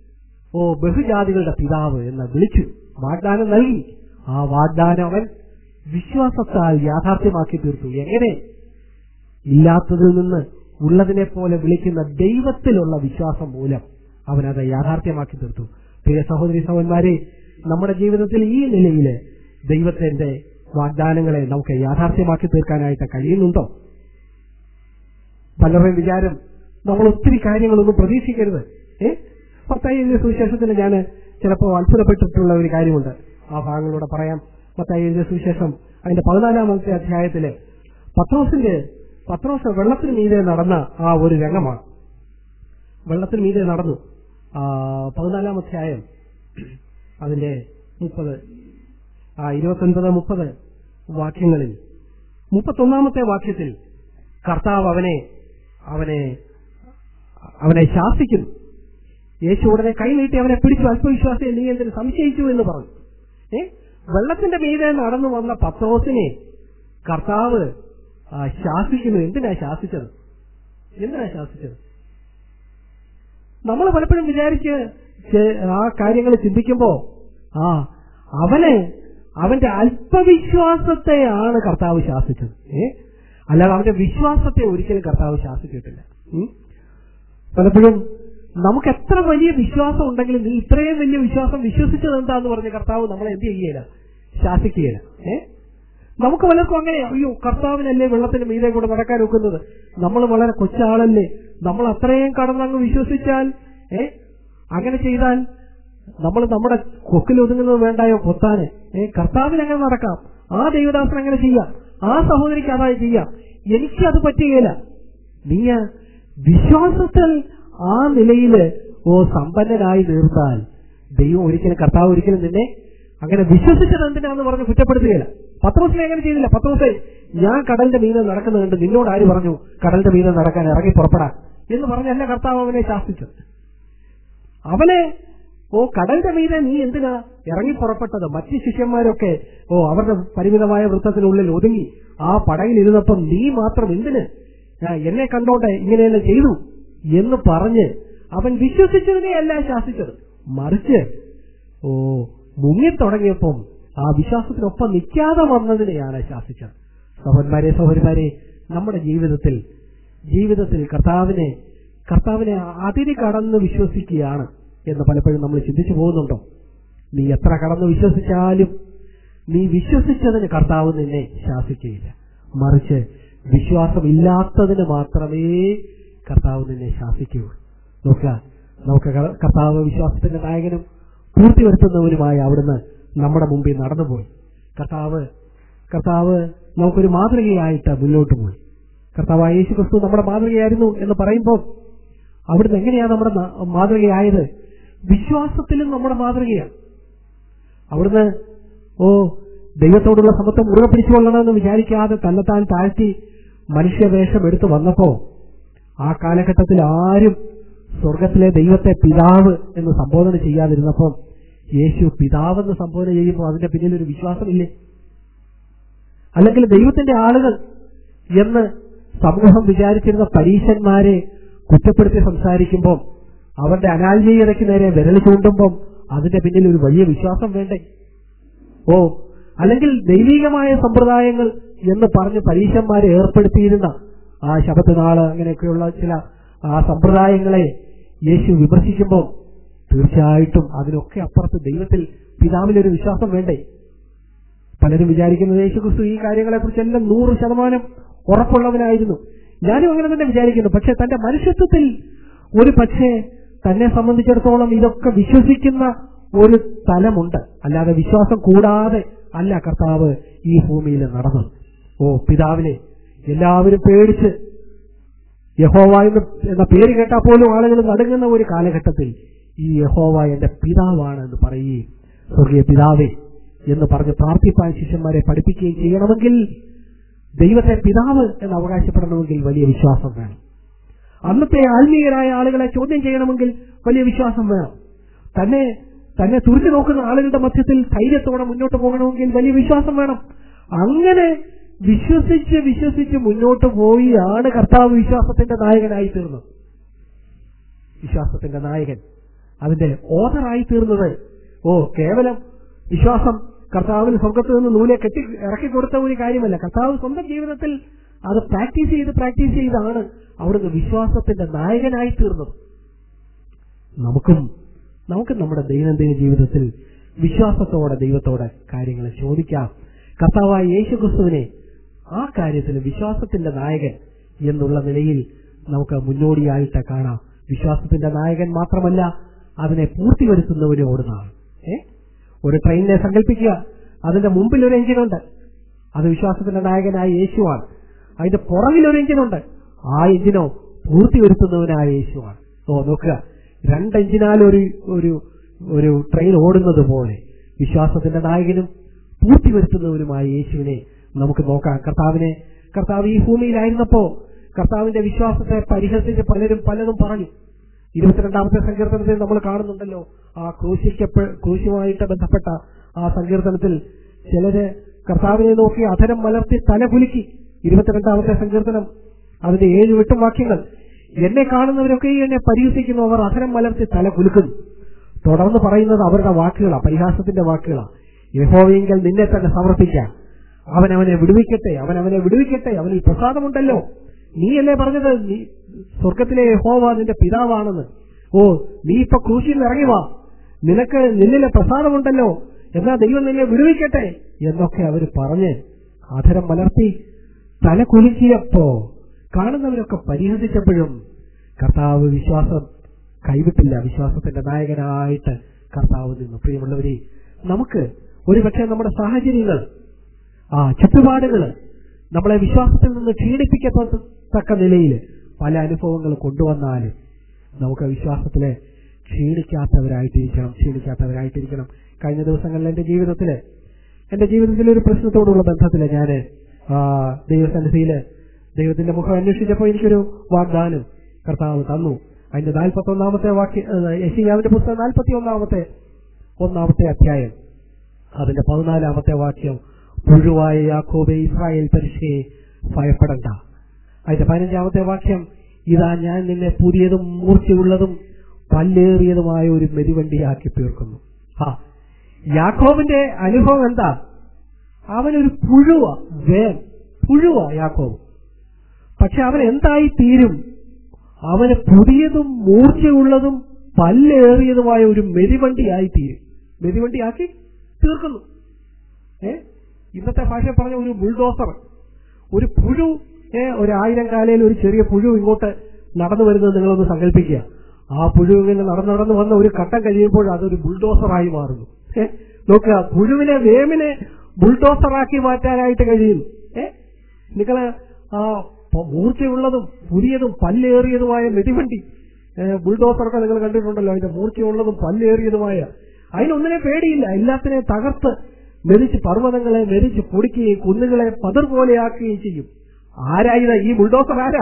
ഓ ബഹുജാതികളുടെ പിതാവ് എന്ന് വിളിച്ചു വാഗ്ദാനം നൽകി ആ വാഗ്ദാനം അവൻ വിശ്വാസത്താൽ യാഥാർത്ഥ്യമാക്കി തീർത്തു എങ്ങനെ ഇല്ലാത്തതിൽ നിന്ന് ഉള്ളതിനെ പോലെ വിളിക്കുന്ന ദൈവത്തിലുള്ള വിശ്വാസം മൂലം അവനത് യാഥാർത്ഥ്യമാക്കി തീർത്തു പ്രിയ സഹോദരി സഹോദരന്മാരെ നമ്മുടെ ജീവിതത്തിൽ ഈ നിലയിൽ ദൈവത്തിന്റെ വാഗ്ദാനങ്ങളെ നമുക്ക് യാഥാർത്ഥ്യമാക്കി തീർക്കാനായിട്ട് കഴിയുന്നുണ്ടോ പലരുടെയും വിചാരം നമ്മൾ ഒത്തിരി കാര്യങ്ങളൊന്നും പ്രതീക്ഷിക്കരുത് ഏ മത്തായി എഴുതിയ സുവിശേഷത്തിൽ ഞാൻ ചിലപ്പോൾ അത്ഭുതപ്പെട്ടിട്ടുള്ള ഒരു കാര്യമുണ്ട് ആ ഭാഗങ്ങളൂടെ പറയാം മത്തായി എഴുതിയ സുവിശേഷം അതിന്റെ പതിനാലാമത്തെ അധ്യായത്തില് പത്രോസിന്റെ പത്രോസ് വെള്ളത്തിന് മീതെ നടന്ന ആ ഒരു രംഗമാണ് വെള്ളത്തിന് മീതെ നടന്നു ആ പതിനാലാം അധ്യായം അതിന്റെ മുപ്പത് ആ ഇരുപത്തൊൻപത് മുപ്പത് വാക്യങ്ങളിൽ മുപ്പത്തൊന്നാമത്തെ വാക്യത്തിൽ കർത്താവ് അവനെ അവനെ അവനെ ശാസിക്കുന്നു യേശു ഉടനെ കൈ നീട്ടി അവനെ പിടിച്ചു അല്പവിശ്വാസിയെ നീ എന്തിന് സംശയിച്ചു എന്ന് പറഞ്ഞു ഏ വെള്ളത്തിന്റെ മീതെ നടന്നു വന്ന പത്രോസിനെ കർത്താവ് ആ, ശാസിക്കുന്നു എന്തിനാ ശാസിച്ചത് എന്തിനാ ശാസിച്ചത് നമ്മൾ പലപ്പോഴും വിചാരിച്ച് ചെ- ആ കാര്യങ്ങൾ ചിന്തിക്കുമ്പോ ആ അവന് അവന്റെ അല്പവിശ്വാസത്തെയാണ് കർത്താവ് ശാസിച്ചത് ഏ അല്ലാതെ അവന്റെ വിശ്വാസത്തെ ഒരിക്കലും കർത്താവ് ശാസിച്ചിട്ടില്ല ഉം? പലപ്പോഴും നമുക്ക് എത്ര വലിയ വിശ്വാസം ഉണ്ടെങ്കിലും നീ ഇത്രയും വലിയ വിശ്വാസം വിശ്വസിച്ചത് എന്താന്ന് പറഞ്ഞ് കർത്താവ് നമ്മളെ എന്ത് ചെയ്യുകയില്ല ശാസിക്കുകയില്ല ഏ നമുക്ക് പലർക്കും അങ്ങനെ അയ്യോ കർത്താവിനല്ലേ വെള്ളത്തിന് മീതെ കൂടെ നടക്കാൻ ഒക്കുന്നത് നമ്മൾ വളരെ കൊച്ചാളല്ലേ നമ്മൾ അത്രയും കടന്നങ്ങ് വിശ്വസിച്ചാൽ ഏ അങ്ങനെ ചെയ്താൽ നമ്മൾ നമ്മുടെ കൊക്കിൽ ഒതുങ്ങുന്നത് വേണ്ടായോ പൊത്താന് ഏ കർത്താവിന് അങ്ങനെ നടക്കാം ആ ദൈവദാസൻ അങ്ങനെ ചെയ്യാം ആ സഹോദരിക്ക് അതായി ചെയ്യാം എനിക്കത് പറ്റുകയില്ല നീ വിശ്വാസത്തിൽ ആ നിലയില് ഓ സമ്പന്നനായി തീർന്നാൽ ദൈവം ഒരിക്കലും കർത്താവ് ഒരിക്കലും നിന്നെ അങ്ങനെ വിശ്വസിച്ചത് എന്തിനാന്ന് പറഞ്ഞ് കുറ്റപ്പെടുത്തുകയില്ല പത്രോസിനെ അങ്ങനെ ചെയ്തില്ല പത്രോസെ ഞാൻ കടലിന്റെ മീതെ നടക്കുന്നത് കണ്ട് നിന്നോട് ആര് പറഞ്ഞു കടലിന്റെ മീതെ നടക്കാൻ ഇറങ്ങി പുറപ്പെടാൻ എന്ന് പറഞ്ഞല്ല കർത്താവ് അവനെ ശാസിച്ചത് അവനെ ഓ കടലിന്റെ മീതെ നീ എന്തിനാ ഇറങ്ങി പുറപ്പെട്ടത് മറ്റ് ശിഷ്യന്മാരൊക്കെ ഓ അവരുടെ പരിമിതമായ വൃത്തത്തിനുള്ളിൽ ഒതുങ്ങി ആ പടയിൽ ഇരുന്നപ്പം നീ മാത്രം എന്തിന് ആ, എന്നെ കണ്ടോട്ടെ ഇങ്ങനെയെല്ലാം ചെയ്തു എന്ന് പറഞ്ഞ് അവൻ വിശ്വസിച്ചതിനെയല്ല ശാസിച്ചത് മറിച്ച് ഓ മുങ്ങിത്തുടങ്ങിയപ്പം ആ വിശ്വാസത്തിനൊപ്പം നിൽക്കാതെ വന്നതിനെയാണ് ശാസിച്ചത് സഹോദരന്മാരെ സഹോദരിമാരെ നമ്മുടെ ജീവിതത്തിൽ ജീവിതത്തിൽ കർത്താവിനെ കർത്താവിനെ അതിരി കടന്ന് വിശ്വസിക്കുകയാണ് എന്ന് പലപ്പോഴും നമ്മൾ ചിന്തിച്ചു പോകുന്നുണ്ടോ നീ എത്ര കടന്ന് വിശ്വസിച്ചാലും നീ വിശ്വസിച്ചതിന് കർത്താവ് നിന്നെ ശാസിക്കുകയില്ല മറിച്ച് വിശ്വാസമില്ലാത്തതിന് മാത്രമേ കർത്താവ് നിന്നെ ശാസിക്കുകയുള്ളൂ നോക്കുക നമുക്ക് ക- കർത്താവ് വിശ്വാസത്തിന്റെ നായകനും പൂർത്തി വരുത്തുന്നവനുമായി അവിടുന്ന് നമ്മുടെ മുമ്പിൽ നടന്നുപോയി കർത്താവ് കർത്താവ് നമുക്കൊരു മാതൃകയായിട്ട് മുന്നോട്ട് പോയി കർത്താവായ യേശു ക്രിസ്തു നമ്മുടെ മാതൃകയായിരുന്നു എന്ന് പറയുമ്പോൾ അവിടുന്ന് എങ്ങനെയാണ് നമ്മുടെ മാ- മാതൃകയായത് വിശ്വാസത്തിലും നമ്മുടെ മാതൃകയാണ് അവിടുന്ന് ഓ ദൈവത്തോടുള്ള സമത്വം മുറുകെ പിടിച്ചുകൊള്ളണമെന്ന് വിചാരിക്കാതെ തന്നെത്താൻ താഴ്ത്തി മനുഷ്യവേഷം എടുത്തു വന്നപ്പോ ആ കാലഘട്ടത്തിൽ ആരും സ്വർഗത്തിലെ ദൈവത്തെ പിതാവ് എന്ന് സംബോധന ചെയ്യാതിരുന്നപ്പം യേശു പിതാവെന്ന് സംബോധന ചെയ്യുമ്പോൾ അതിന്റെ പിന്നിൽ ഒരു വിശ്വാസമില്ലേ അല്ലെങ്കിൽ ദൈവത്തിന്റെ ആളുകൾ എന്ന് സമൂഹം വിചാരിച്ചിരുന്ന പരീശന്മാരെ കുറ്റപ്പെടുത്തി സംസാരിക്കുമ്പോൾ അവരുടെ അനാത്മീയതയ്ക്ക് നേരെ വിരൽ ചൂണ്ടുമ്പം അതിന്റെ പിന്നിൽ ഒരു വലിയ വിശ്വാസം വേണ്ടേ ഓ അല്ലെങ്കിൽ ദൈവികമായ സമ്പ്രദായങ്ങൾ എന്ന് പറഞ്ഞ് പരീശന്മാരെ ഏർപ്പെടുത്തിയിരുന്ന ആ ശബത്തുനാള് അങ്ങനെയൊക്കെയുള്ള ചില ആ സമ്പ്രദായങ്ങളെ യേശു വിമർശിക്കുമ്പോൾ തീർച്ചയായിട്ടും അതിനൊക്കെ അപ്പുറത്ത് ദൈവത്തിൽ പിതാവിലൊരു വിശ്വാസം വേണ്ടേ പലരും വിചാരിക്കുന്നത് യേശുക്രിസ്തു ഈ കാര്യങ്ങളെക്കുറിച്ചെല്ലാം നൂറ് ശതമാനം ഉറപ്പുള്ളവനായിരുന്നു ഞാനും അങ്ങനെ തന്നെ വിചാരിക്കുന്നു പക്ഷെ തന്റെ മനുഷ്യത്വത്തിൽ ഒരു പക്ഷേ തന്നെ സംബന്ധിച്ചിടത്തോളം ഇതൊക്കെ വിശ്വസിക്കുന്ന ഒരു തലമുണ്ട് അല്ലാതെ വിശ്വാസം കൂടാതെ അല്ല കർത്താവ് ഈ ഭൂമിയിൽ നടന്നത് ഓ പിതാവിനെ എല്ലാവരും പേടിച്ച് യഹോവ എന്ന് എന്ന പേര് കേട്ടാൽ പോലും ആളുകൾ നടുങ്ങുന്ന ഒരു കാലഘട്ടത്തിൽ ഈ യഹോവ എന്റെ പിതാവാണ് എന്ന് പറയുകയും സ്വർഗീയ പിതാവേ എന്ന് പറഞ്ഞ് പ്രാർത്ഥിപ്പാൻ ശിഷ്യന്മാരെ പഠിപ്പിക്കുകയും ചെയ്യണമെങ്കിൽ ദൈവത്തെ പിതാവ് എന്ന് അവകാശപ്പെടണമെങ്കിൽ വലിയ വിശ്വാസം വേണം അന്നത്തെ ആത്മീയരായ ആളുകളെ ചോദ്യം ചെയ്യണമെങ്കിൽ വലിയ വിശ്വാസം വേണം തന്നെ തന്നെ തുറിച്ചു നോക്കുന്ന ആളുകളുടെ മധ്യത്തിൽ ധൈര്യത്തോടെ മുന്നോട്ട് പോകണമെങ്കിൽ വലിയ വിശ്വാസം വേണം അങ്ങനെ വിശ്വസിച്ച് വിശ്വസിച്ച് മുന്നോട്ട് പോയിയാണ് കർത്താവ് വിശ്വാസത്തിന്റെ നായകനായി തീർന്നത് വിശ്വാസത്തിന്റെ നായകൻ അതിന്റെ ഓതറായി തീർന്നത് ഓ കേവലം വിശ്വാസം കർത്താവിന് സ്വർഗത്തിൽ നിന്ന് നൂലെ കെട്ടി ഇറക്കി കൊടുത്ത ഒരു കാര്യമല്ല കർത്താവ് സ്വന്തം ജീവിതത്തിൽ അത് പ്രാക്ടീസ് ചെയ്ത് പ്രാക്ടീസ് ചെയ്താണ് അവിടുന്ന് വിശ്വാസത്തിന്റെ നായകനായി തീർന്നത് നമുക്കും നമുക്ക് നമ്മുടെ ദൈനംദിന ജീവിതത്തിൽ വിശ്വാസത്തോടെ ദൈവത്തോടെ കാര്യങ്ങൾ ചോദിക്കാം കർത്താവായ യേശു ക്രിസ്തുവിനെ ആ കാര്യത്തിൽ വിശ്വാസത്തിന്റെ നായകൻ എന്നുള്ള നിലയിൽ നമുക്ക് മുന്നോടിയായിട്ട് കാണാം വിശ്വാസത്തിന്റെ നായകൻ മാത്രമല്ല അതിനെ പൂർത്തി വരുത്തുന്നവന് ഓടുന്നതാണ് ഏ ഒരു ട്രെയിനിനെ സങ്കല്പിക്കുക അതിന്റെ മുമ്പിൽ ഒരു എഞ്ചിനുണ്ട് അത് വിശ്വാസത്തിന്റെ നായകനായ യേശുവാണ് അതിന്റെ പുറകിൽ ഒരു എഞ്ചിനുണ്ട് ആ എഞ്ചിനോ പൂർത്തി വരുത്തുന്നവനായ യേശുവാണ് ഓ നോക്കുക രണ്ട് എഞ്ചിനാൽ ഒരു ഒരു ഒരു ട്രെയിൻ ഓടുന്നത് പോലെ വിശ്വാസത്തിന്റെ നായകനും പൂർത്തി വരുത്തുന്നവനുമായ യേശുവിനെ നമുക്ക് നോക്കാം കർത്താവിനെ കർത്താവ് ഈ ഭൂമിയിലായിരുന്നപ്പോ കർത്താവിന്റെ വിശ്വാസത്തെ പരിഹസിച്ച് പലരും പലതും പറഞ്ഞു ഇരുപത്തിരണ്ടാമത്തെ സങ്കീർത്തനത്തിൽ നമ്മൾ കാണുന്നുണ്ടല്ലോ ആ ക്രൂശിക്കപ്പെ ക്രൂശുമായിട്ട് ബന്ധപ്പെട്ട ആ സങ്കീർത്തനത്തിൽ ചിലര് കർത്താവിനെ നോക്കി അധരം മലർത്തി തല കുലുക്കി ഇരുപത്തിരണ്ടാമത്തെ സങ്കീർത്തനം അതിന്റെ ഏഴ് വെട്ടും വാക്യങ്ങൾ എന്നെ കാണുന്നവരൊക്കെ എന്നെ പരിഹസിക്കുന്നു അവർ അധരം മലർത്തി തല കുലുക്കുന്നു തുടർന്ന് പറയുന്നത് അവരുടെ വാക്കുകളാണ് പരിഹാസത്തിന്റെ വാക്കുകളാണ് യഹോവയെങ്കിൽ നിന്നെ തന്നെ സമർപ്പിക്കാം അവൻ അവനെ വിടുവിക്കട്ടെ അവൻ അവനെ വിടുവിക്കട്ടെ അവനിൽ പ്രസാദമുണ്ടല്ലോ നീയല്ലേ പറഞ്ഞത് നീ സ്വർഗത്തിലെ യഹോവ നിന്റെ പിതാവാണെന്ന് ഓ നീ ഇപ്പൊ ക്രൂശിൽ ഇറങ്ങി വാ നിനക്ക് നിന്നിലെ പ്രസാദമുണ്ടല്ലോ എന്നാ ദൈവം നിന്നെ വിടുവിക്കട്ടെ എന്നൊക്കെ അവർ പറഞ്ഞ് അധരം മലർത്തി തല കുലുക്കിയപ്പോ കാണുന്നവരൊക്കെ പരിഹസിച്ചപ്പോഴും കർത്താവ് വിശ്വാസം കൈവിട്ടില്ല വിശ്വാസത്തിന്റെ നായകനായിട്ട് കർത്താവ് നിന്നു പ്രിയമുള്ളവരെ നമുക്ക് ഒരുപക്ഷെ നമ്മുടെ സാഹചര്യങ്ങൾ ആ ചുറ്റുപാടുകള് നമ്മളെ വിശ്വാസത്തിൽ നിന്ന് ക്ഷീണിപ്പിക്കത്തക്ക നിലയിൽ പല അനുഭവങ്ങൾ കൊണ്ടുവന്നാലും നമുക്ക് വിശ്വാസത്തില് ക്ഷീണിക്കാത്തവരായിട്ടിരിക്കണം ക്ഷീണിക്കാത്തവരായിട്ടിരിക്കണം കഴിഞ്ഞ ദിവസങ്ങളിൽ എന്റെ ജീവിതത്തില് എന്റെ ജീവിതത്തിലെ ഒരു പ്രശ്നത്തോടുള്ള ബന്ധത്തില് ഞാന് ആ, ദൈവസന്നിധിയില് ദൈവത്തിന്റെ മുഖം അന്വേഷിച്ചപ്പോൾ എനിക്കൊരു വാഗ്ദാനം കർത്താവ് തന്നു അതിന്റെ നാൽപ്പത്തി ഒന്നാമത്തെ വാക്യ യശിയാവിന്റെ പുസ്തകം നാൽപ്പത്തി ഒന്നാമത്തെ ഒന്നാമത്തെ അധ്യായം അതിന്റെ പതിനാലാമത്തെ വാക്യം പുഴുവായ യാക്കോബെ ഇസ്രായേൽ പരിശയെ ഭയപ്പെടണ്ട അതിന്റെ പതിനഞ്ചാമത്തെ വാക്യം ഇതാ ഞാൻ നിന്നെ പുതിയതും മൂർച്ചയുള്ളതും പല്ലേറിയതുമായ ഒരു മെതിവണ്ടിയാക്കി തീർക്കുന്നു ആ യാക്കോബിന്റെ അനുഭവം എന്താ അവനൊരു പുഴുവ വേ പുഴുവ യാക്കോബ് പക്ഷെ അവൻ എന്തായി തീരും അവന് പുതിയതും മൂർച്ചയുള്ളതും പല്ലേറിയതുമായ ഒരു മെതിവണ്ടിയായി തീരും മെതിവണ്ടിയാക്കി തീർക്കുന്നു ഏ ഇന്നത്തെ ഭാഷ പറഞ്ഞ ഒരു ബുൾഡോസർ ഒരു പുഴു ഏ ഒരു ആയിരം കാലയിൽ ഒരു ചെറിയ പുഴു ഇങ്ങോട്ട് നടന്നു വരുന്നത് നിങ്ങളൊന്ന് സങ്കല്പിക്കുക ആ പുഴു ഇങ്ങനെ നടന്നു നടന്നു വന്ന ഒരു ഘട്ടം കഴിയുമ്പോൾ അതൊരു ബുൾഡോസറായി മാറുന്നു ഏ നോക്കുക പുഴുവിനെ വേമിനെ ബുൾഡോസറാക്കി മാറ്റാനായിട്ട് കഴിയും ഏ നിങ്ങള് ആ പ- മൂർച്ചയുള്ളതും പുതിയതും പല്ലേറിയതുമായ മെതിവണ്ടി ഏ, ബുൾഡോസറൊക്കെ നിങ്ങൾ കണ്ടിട്ടുണ്ടല്ലോ അതിന്റെ മൂർച്ചയുള്ളതും പല്ലേറിയതുമായ അതിനൊന്നിനെ പേടിയില്ല എല്ലാത്തിനെയും തകർത്ത് മെരിച്ച് പർവ്വതങ്ങളെ മെരിച്ച് പൊടിക്കുകയും കുന്നുകളെ പതിർ പോലെയാക്കുകയും ചെയ്യും ആരായത് ഈ ബുൾഡോസർ ആരാ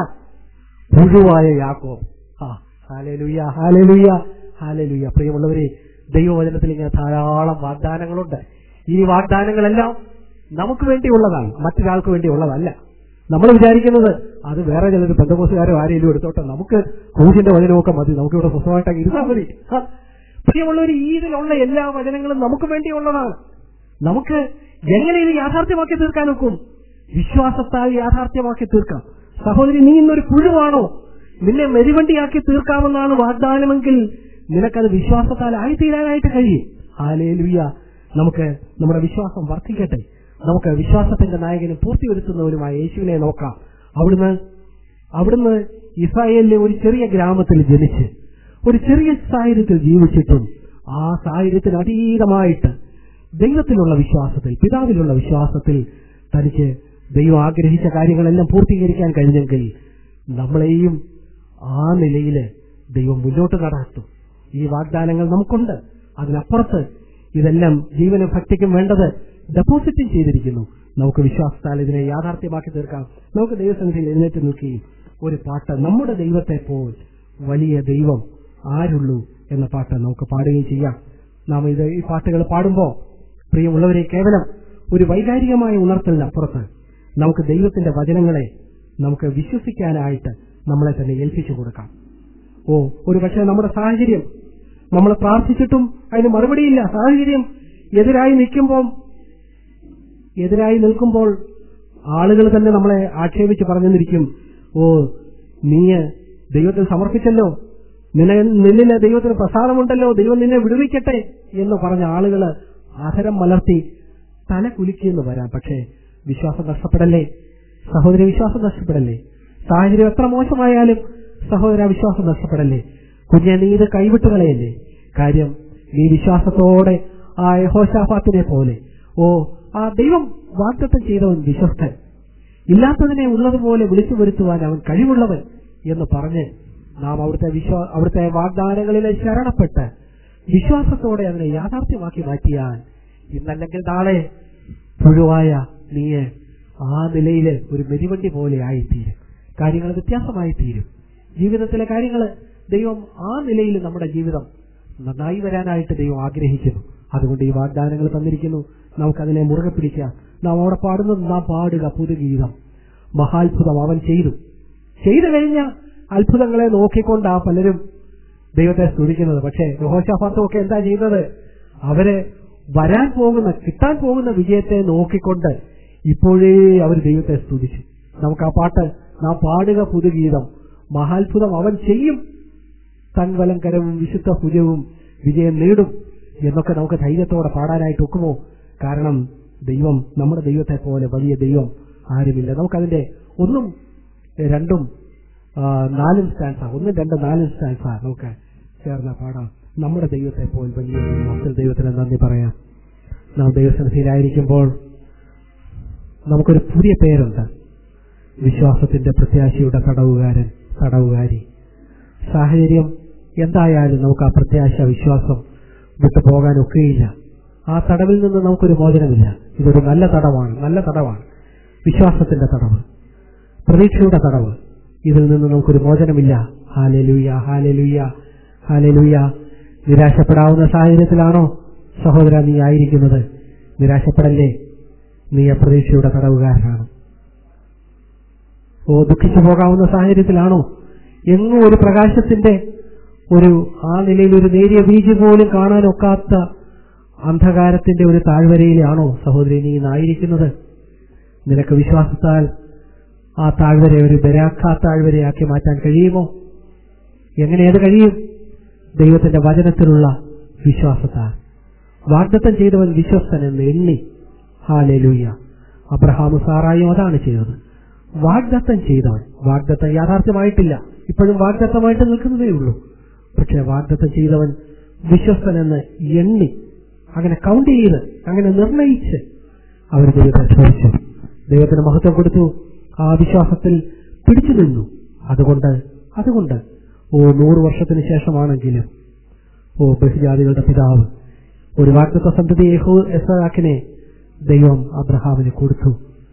പുഴുവായ യാക്കോ ആ ഹാലലുയ്യ ഹാലലുയ്യ ഹാലലുയ്യ പ്രിയമുള്ളവരെ ദൈവവചനത്തിൽ ഇങ്ങനെ ധാരാളം വാഗ്ദാനങ്ങളുണ്ട് ഈ വാഗ്ദാനങ്ങളെല്ലാം നമുക്ക് വേണ്ടിയുള്ളതാണ് മറ്റൊരാൾക്ക് വേണ്ടിയുള്ളതല്ല നമ്മൾ വിചാരിക്കുന്നത് അത് വേറെ ചിലർ ബന്ധുക്കോസുകാരോ ആരെങ്കിലും എടുത്തോട്ടെ നമുക്ക് ക്രൂശിന്റെ വചനമൊക്കെ മതി നമുക്ക് ഇവിടെ സ്വസ്ഥമായിട്ടൊക്കെ ഇരുന്നാൽ മതി ആ, പ്രിയമുള്ളവർ ഈ ഇതിലുള്ള എല്ലാ വചനങ്ങളും നമുക്ക് വേണ്ടിയുള്ളതാണ് നമുക്ക് എങ്ങനെ ഇത് യാഥാർത്ഥ്യമാക്കി തീർക്കാൻ ഒക്കും വിശ്വാസത്താൽ യാഥാർത്ഥ്യമാക്കി തീർക്കാം സഹോദരി നീ ഇന്നൊരു പുഴുവാണോ നിന്നെ മെരിവണ്ടിയാക്കി തീർക്കാമെന്നാണ് വാഗ്ദാനമെങ്കിൽ നിനക്കത് വിശ്വാസത്താൽ ആയിത്തീരാനായിട്ട് കഴിയും ഹാലേലുയ്യ നമുക്ക് നമ്മുടെ വിശ്വാസം വർദ്ധിക്കട്ടെ നമുക്ക് വിശ്വാസത്തിന്റെ നായകനും പൂർത്തി വരുത്തുന്നവരുമായ യേശുവിനെ നോക്കാം അവിടുന്ന് അവിടുന്ന് ഇസ്രായേലിലെ ഒരു ചെറിയ ഗ്രാമത്തിൽ ജനിച്ച് ഒരു ചെറിയ സാഹചര്യത്തിൽ ജീവിച്ചിട്ടും ആ സാഹചര്യത്തിന് അതീതമായിട്ട് ദൈവത്തിലുള്ള വിശ്വാസത്തിൽ പിതാവിലുള്ള വിശ്വാസത്തിൽ തനിക്ക് ദൈവം ആഗ്രഹിച്ച കാര്യങ്ങളെല്ലാം പൂർത്തീകരിക്കാൻ കഴിഞ്ഞെങ്കിൽ നമ്മളെയും ആ നിലയിൽ ദൈവം മുന്നോട്ട് നടത്തും ഈ വാഗ്ദാനങ്ങൾ നമുക്കുണ്ട് അതിനപ്പുറത്ത് ഇതെല്ലാം ജീവനും ഭക്തിക്കും വേണ്ടത് ഡെപ്പോസിറ്റും ചെയ്തിരിക്കുന്നു നമുക്ക് വിശ്വാസത്താൽ ഇതിനെ യാഥാർത്ഥ്യമാക്കി തീർക്കാം നമുക്ക് ദൈവസന്നിധിയിൽ എഴുന്നേറ്റ് നിൽക്കുകയും ഒരു പാട്ട് നമ്മുടെ ദൈവത്തെ പോൽ വലിയ ദൈവം ആരുള്ളൂ എന്ന പാട്ട് നമുക്ക് പാടുകയും ചെയ്യാം നാം ഇത് ഈ പാട്ടുകൾ പാടുമ്പോൾ പ്രിയമുള്ളവരെ കേവലം ഒരു വൈകാരികമായ ഉണർത്തലിനപ്പുറത്ത് നമുക്ക് ദൈവത്തിന്റെ വചനങ്ങളെ നമുക്ക് വിശ്വസിക്കാനായിട്ട് നമ്മളെ തന്നെ ഏൽപ്പിച്ചു കൊടുക്കാം ഓ ഒരു പക്ഷേ നമ്മുടെ സാഹചര്യം നമ്മൾ പ്രാർത്ഥിച്ചിട്ടും അതിന് മറുപടിയില്ല സാഹചര്യം എതിരായി നിൽക്കുമ്പോൾ എതിരായി നിൽക്കുമ്പോൾ ആളുകൾ തന്നെ നമ്മളെ ആക്ഷേപിച്ച് പറഞ്ഞെന്നിരിക്കും ഓ നീ ദൈവത്തിൽ സമർപ്പിച്ചല്ലോ നിന്നെ നിന്നിലെ ദൈവത്തിന് പ്രസാദമുണ്ടല്ലോ ദൈവം നിന്നെ വിടുവിക്കട്ടെ എന്ന് പറഞ്ഞ ആളുകൾ ആഹാരം മലർത്തി തല കുലുക്കിയെന്ന് വരാം പക്ഷേ വിശ്വാസം നഷ്ടപ്പെടല്ലേ സഹോദര വിശ്വാസം നഷ്ടപ്പെടല്ലേ സാഹചര്യം എത്ര മോശമായാലും സഹോദര വിശ്വാസം നഷ്ടപ്പെടല്ലേ കുഞ്ഞെ നീ ഇത് കൈവിട്ട് കളയല്ലേ കാര്യം നീ വിശ്വാസത്തോടെ ആ യഹോശാഫാത്തിനെ പോലെ ഓ ആ ദൈവം വാഗ്ദത്തം ചെയ്തവൻ വിശ്വസ്തൻ ഇല്ലാത്തതിനെ ഉള്ളതുപോലെ വിളിച്ചു വരുത്തുവാൻ അവൻ കഴിവുള്ളവൻ എന്ന് പറഞ്ഞ് നാം അവിടുത്തെ വിശ്വാ അവിടുത്തെ വാഗ്ദാനങ്ങളിലെ ശരണപ്പെട്ട് വിശ്വാസത്തോടെ അതിനെ യാഥാർത്ഥ്യമാക്കി മാറ്റിയാൽ ഇന്നല്ലെങ്കിൽ നാളെ പുഴുവായ നീ ആ നിലയിൽ ഒരു മെതിവണ്ടി പോലെ ആയിത്തീരും കാര്യങ്ങൾ വ്യത്യാസമായി തീരും ജീവിതത്തിലെ കാര്യങ്ങൾ ദൈവം ആ നിലയിൽ നമ്മുടെ ജീവിതം നന്നായി വരാനായിട്ട് ദൈവം ആഗ്രഹിക്കുന്നു അതുകൊണ്ട് ഈ വാഗ്ദാനങ്ങൾ തന്നിരിക്കുന്നു നമുക്കതിനെ മുറുകെ പിടിക്കാം നാം അവിടെ പാടുന്നത് നാം പാടുക പുതുഗീതം മഹാത്ഭുതം അവൻ ചെയ്തു ചെയ്തു കഴിഞ്ഞ അത്ഭുതങ്ങളെ നോക്കിക്കൊണ്ടാ പലരും ദൈവത്തെ സ്തുതിക്കുന്നത് പക്ഷേ യഹോശാഫാത്തും ഒക്കെ എന്താ ചെയ്യുന്നത് അവര് വരാൻ പോകുന്ന കിട്ടാൻ പോകുന്ന വിജയത്തെ നോക്കിക്കൊണ്ട് ഇപ്പോഴേ അവർ ദൈവത്തെ സ്തുതിച്ചു നമുക്ക് ആ പാട്ട് നാം പാടുക പുതുഗീതം മഹാത്ഭുതം അവൻ ചെയ്യും തൻവലം കരവും വിശുദ്ധ ഭുജവും വിജയം നേടും എന്നൊക്കെ നമുക്ക് ധൈര്യത്തോടെ പാടാനായിട്ട് ഒക്കുമോ കാരണം ദൈവം നമ്മുടെ ദൈവത്തെ പോലെ വലിയ ദൈവം ആരുമില്ല നമുക്കതിന്റെ ഒന്നും രണ്ടും ആ, നാലും സ്റ്റാൻസ ഒന്നും രണ്ടും നാലും സ്റ്റാൻസ നമുക്ക് ചേർന്ന് പാടാം നമ്മുടെ ദൈവത്തെ പോലെ വലിയ ദൈവം അബ്ദുൽ ദൈവത്തിന് നന്ദി പറയാം നാം ദൈവസന്നിധിയിലായിരിക്കുമ്പോൾ നമുക്കൊരു പുതിയ പേരുണ്ട് വിശ്വാസത്തിന്റെ പ്രത്യാശയുടെ തടവുകാരൻ തടവുകാരി സാഹചര്യം എന്തായാലും നമുക്ക് ആ പ്രത്യാശ വിശ്വാസം വിട്ടു പോകാൻ ഒക്കെയില്ല ആ തടവിൽ നിന്ന് നമുക്കൊരു മോചനമില്ല ഇതൊരു നല്ല തടവാണ് നല്ല തടവാണ് വിശ്വാസത്തിന്റെ തടവ് പ്രതീക്ഷയുടെ തടവ് ഇതിൽ നിന്ന് നമുക്കൊരു മോചനമില്ല ഹാലലുയ്യ ഹാലലുയ്യ ഹാലലുയ്യ നിരാശപ്പെടാവുന്ന സാഹചര്യത്തിലാണോ സഹോദര നീ ആയിരിക്കുന്നത് നിരാശപ്പെടല്ലേ നീ ആ പ്രതീക്ഷയുടെ തടവുകാരനാണ് ഓ ദുഃഖിച്ചു പോകാവുന്ന സാഹചര്യത്തിലാണോ എങ്ങും ഒരു പ്രകാശത്തിന്റെ ഒരു ആ നിലയിൽ ഒരു നേരിയ ബീജ് പോലും കാണാനൊക്കാത്ത അന്ധകാരത്തിന്റെ ഒരു താഴ്വരയിലാണോ സഹോദരി നീ ഇന്നായിരിക്കുന്നത് നിനക്ക് വിശ്വാസത്താൽ ആ താഴ്വര ഒരു ബരാഖ താഴ്വരയാക്കി മാറ്റാൻ കഴിയുമോ എങ്ങനെ അത് കഴിയും ദൈവത്തിന്റെ വചനത്തിലുള്ള വിശ്വാസത്താൽ വാഗ്ദത്തം ചെയ്തവൻ വിശ്വസ്തൻ എന്ന് എണ്ണി ഹാലലൂയ അബ്രഹാമു സാറായും അതാണ് ചെയ്തത് വാഗ്ദത്തം ചെയ്തവൻ വാഗ്ദത്തം യാഥാർത്ഥ്യമായിട്ടില്ല ഇപ്പോഴും വാഗ്ദത്തമായിട്ട് നിൽക്കുന്നതേ ഉള്ളൂ പക്ഷെ വാഗ്ദത്തം ചെയ്തവൻ വിശ്വസ്തൻ എന്ന് എണ്ണി അങ്ങനെ കൗണ്ട് ചെയ്ത് അങ്ങനെ നിർണയിച്ച് അവർ ദൈവത്തെ ചോദിച്ചു ദൈവത്തിന് മഹത്വം കൊടുത്തു ആ വിശ്വാസത്തിൽ പിടിച്ചു നിന്നു അതുകൊണ്ട് അതുകൊണ്ട് ഓ നൂറ് വർഷത്തിന് ശേഷമാണെങ്കിലും ഓ ബഹുജാതികളുടെ പിതാവ് ഒരു വാഗ്ദത്ത സന്തതി യഹോക്കിനെ ദൈവം അബ്രഹാമിന് കൊടുത്തു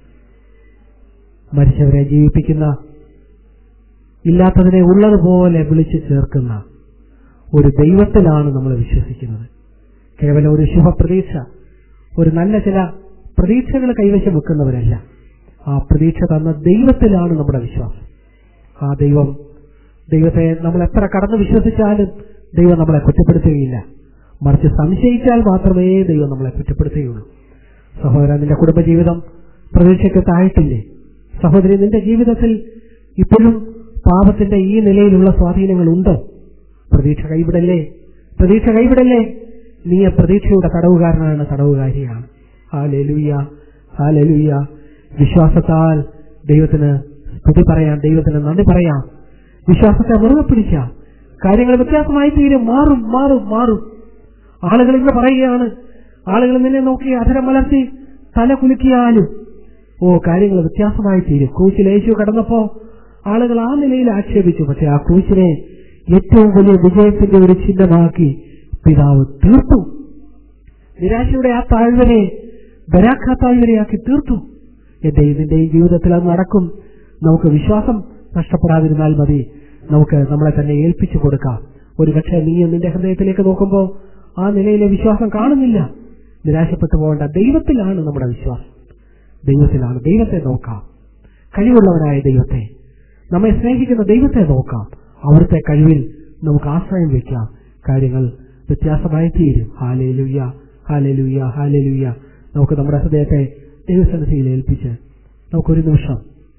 മരിച്ചവരെ ജീവിപ്പിക്കുന്ന ഇല്ലാത്തതിനെ ഉള്ളതുപോലെ വിളിച്ചു ചേർക്കുന്ന ഒരു ദൈവത്തിലാണ് നമ്മൾ വിശ്വസിക്കുന്നത് കേവലം ഒരു ശുഭപ്രതീക്ഷ ഒരു നല്ല ചില പ്രതീക്ഷകൾ കൈവശം വെക്കുന്നവരല്ല ആ പ്രതീക്ഷ തന്ന ദൈവത്തിലാണ് നമ്മുടെ വിശ്വാസം ആ ദൈവം ദൈവത്തെ നമ്മൾ എത്ര കടന്നു വിശ്വസിച്ചാലും ദൈവം നമ്മളെ കുറ്റപ്പെടുത്തുകയില്ല മറിച്ച് സംശയിച്ചാൽ മാത്രമേ ദൈവം നമ്മളെ കുറ്റപ്പെടുത്തുകയുള്ളൂ സഹോദരൻ നിന്റെ കുടുംബജീവിതം പ്രതീക്ഷയ്ക്ക് താഴ്ത്തില്ലേ സഹോദരി നിന്റെ ജീവിതത്തിൽ ഇപ്പോഴും പാപത്തിന്റെ ഈ നിലയിലുള്ള സ്വാധീനങ്ങൾ ഉണ്ടോ പ്രതീക്ഷ കൈവിടല്ലേ പ്രതീക്ഷ കൈവിടല്ലേ നീ ആ പ്രതീക്ഷയുടെ തടവുകാരനാണ് തടവുകാരിയാണ് ഹാലലുയ്യ ഹാലലുയ്യ വിശ്വാസത്താൽ ദൈവത്തിന് സ്തുതി പറയാം ദൈവത്തിന് നന്ദി പറയാം വിശ്വാസത്തെ മുറുകെ പിടിക്കാം കാര്യങ്ങൾ വ്യത്യാസമായി തീരും മാറും മാറും മാറും ആളുകൾ ഇന്ന് പറയുകയാണ് ആളുകൾ നിന്നെ നോക്കി അധരം വളർത്തി തല കുലുക്കിയാലും ഓ കാര്യങ്ങൾ വ്യത്യാസമായി തീരും ക്രൂശിൽ യേശു കടന്നപ്പോ ആളുകൾ ആ നിലയിൽ ആക്ഷേപിച്ചു പക്ഷെ ആ ക്രൂശിനെ ഏറ്റവും വലിയ വിജയത്തിന്റെ ഒരു ചിഹ്നമാക്കി പിതാവ് തീർത്തു നിരാശയുടെ ആ താഴ്വരയെ ബരാഖ താഴ്വരയാക്കി തീർത്തു എന്റെ ഇതിന്റെയും ജീവിതത്തിൽ അത് നടക്കും നമുക്ക് വിശ്വാസം നഷ്ടപ്പെടാതിരുന്നാൽ മതി നമുക്ക് നമ്മളെ തന്നെ ഏൽപ്പിച്ചു കൊടുക്കാം ഒരുപക്ഷെ നീ നിന്റെ ഹൃദയത്തിലേക്ക് നോക്കുമ്പോൾ ആ നിലയിലെ വിശ്വാസം കാണുന്നില്ല നിരാശപ്പെട്ടു പോകേണ്ട ദൈവത്തിലാണ് നമ്മുടെ വിശ്വാസം ദൈവത്തിലാണ് ദൈവത്തെ നോക്കാം കഴിവുള്ളവനായ ദൈവത്തെ നമ്മെ സ്നേഹിക്കുന്ന ദൈവത്തെ നോക്കാം അവിടുത്തെ കഴിവിൽ നമുക്ക് ആശ്രയം വെക്കാം കാര്യങ്ങൾ വ്യത്യാസമായി തീരും ഹാലേലുയ്യ ഹാലേലുയ്യ ഹാലേലുയ്യ നമുക്ക് നമ്മുടെ ഹൃദയത്തെ ദൈവസന്നിധിയിൽ ഏൽപ്പിച്ച് നമുക്കൊരു നിമിഷം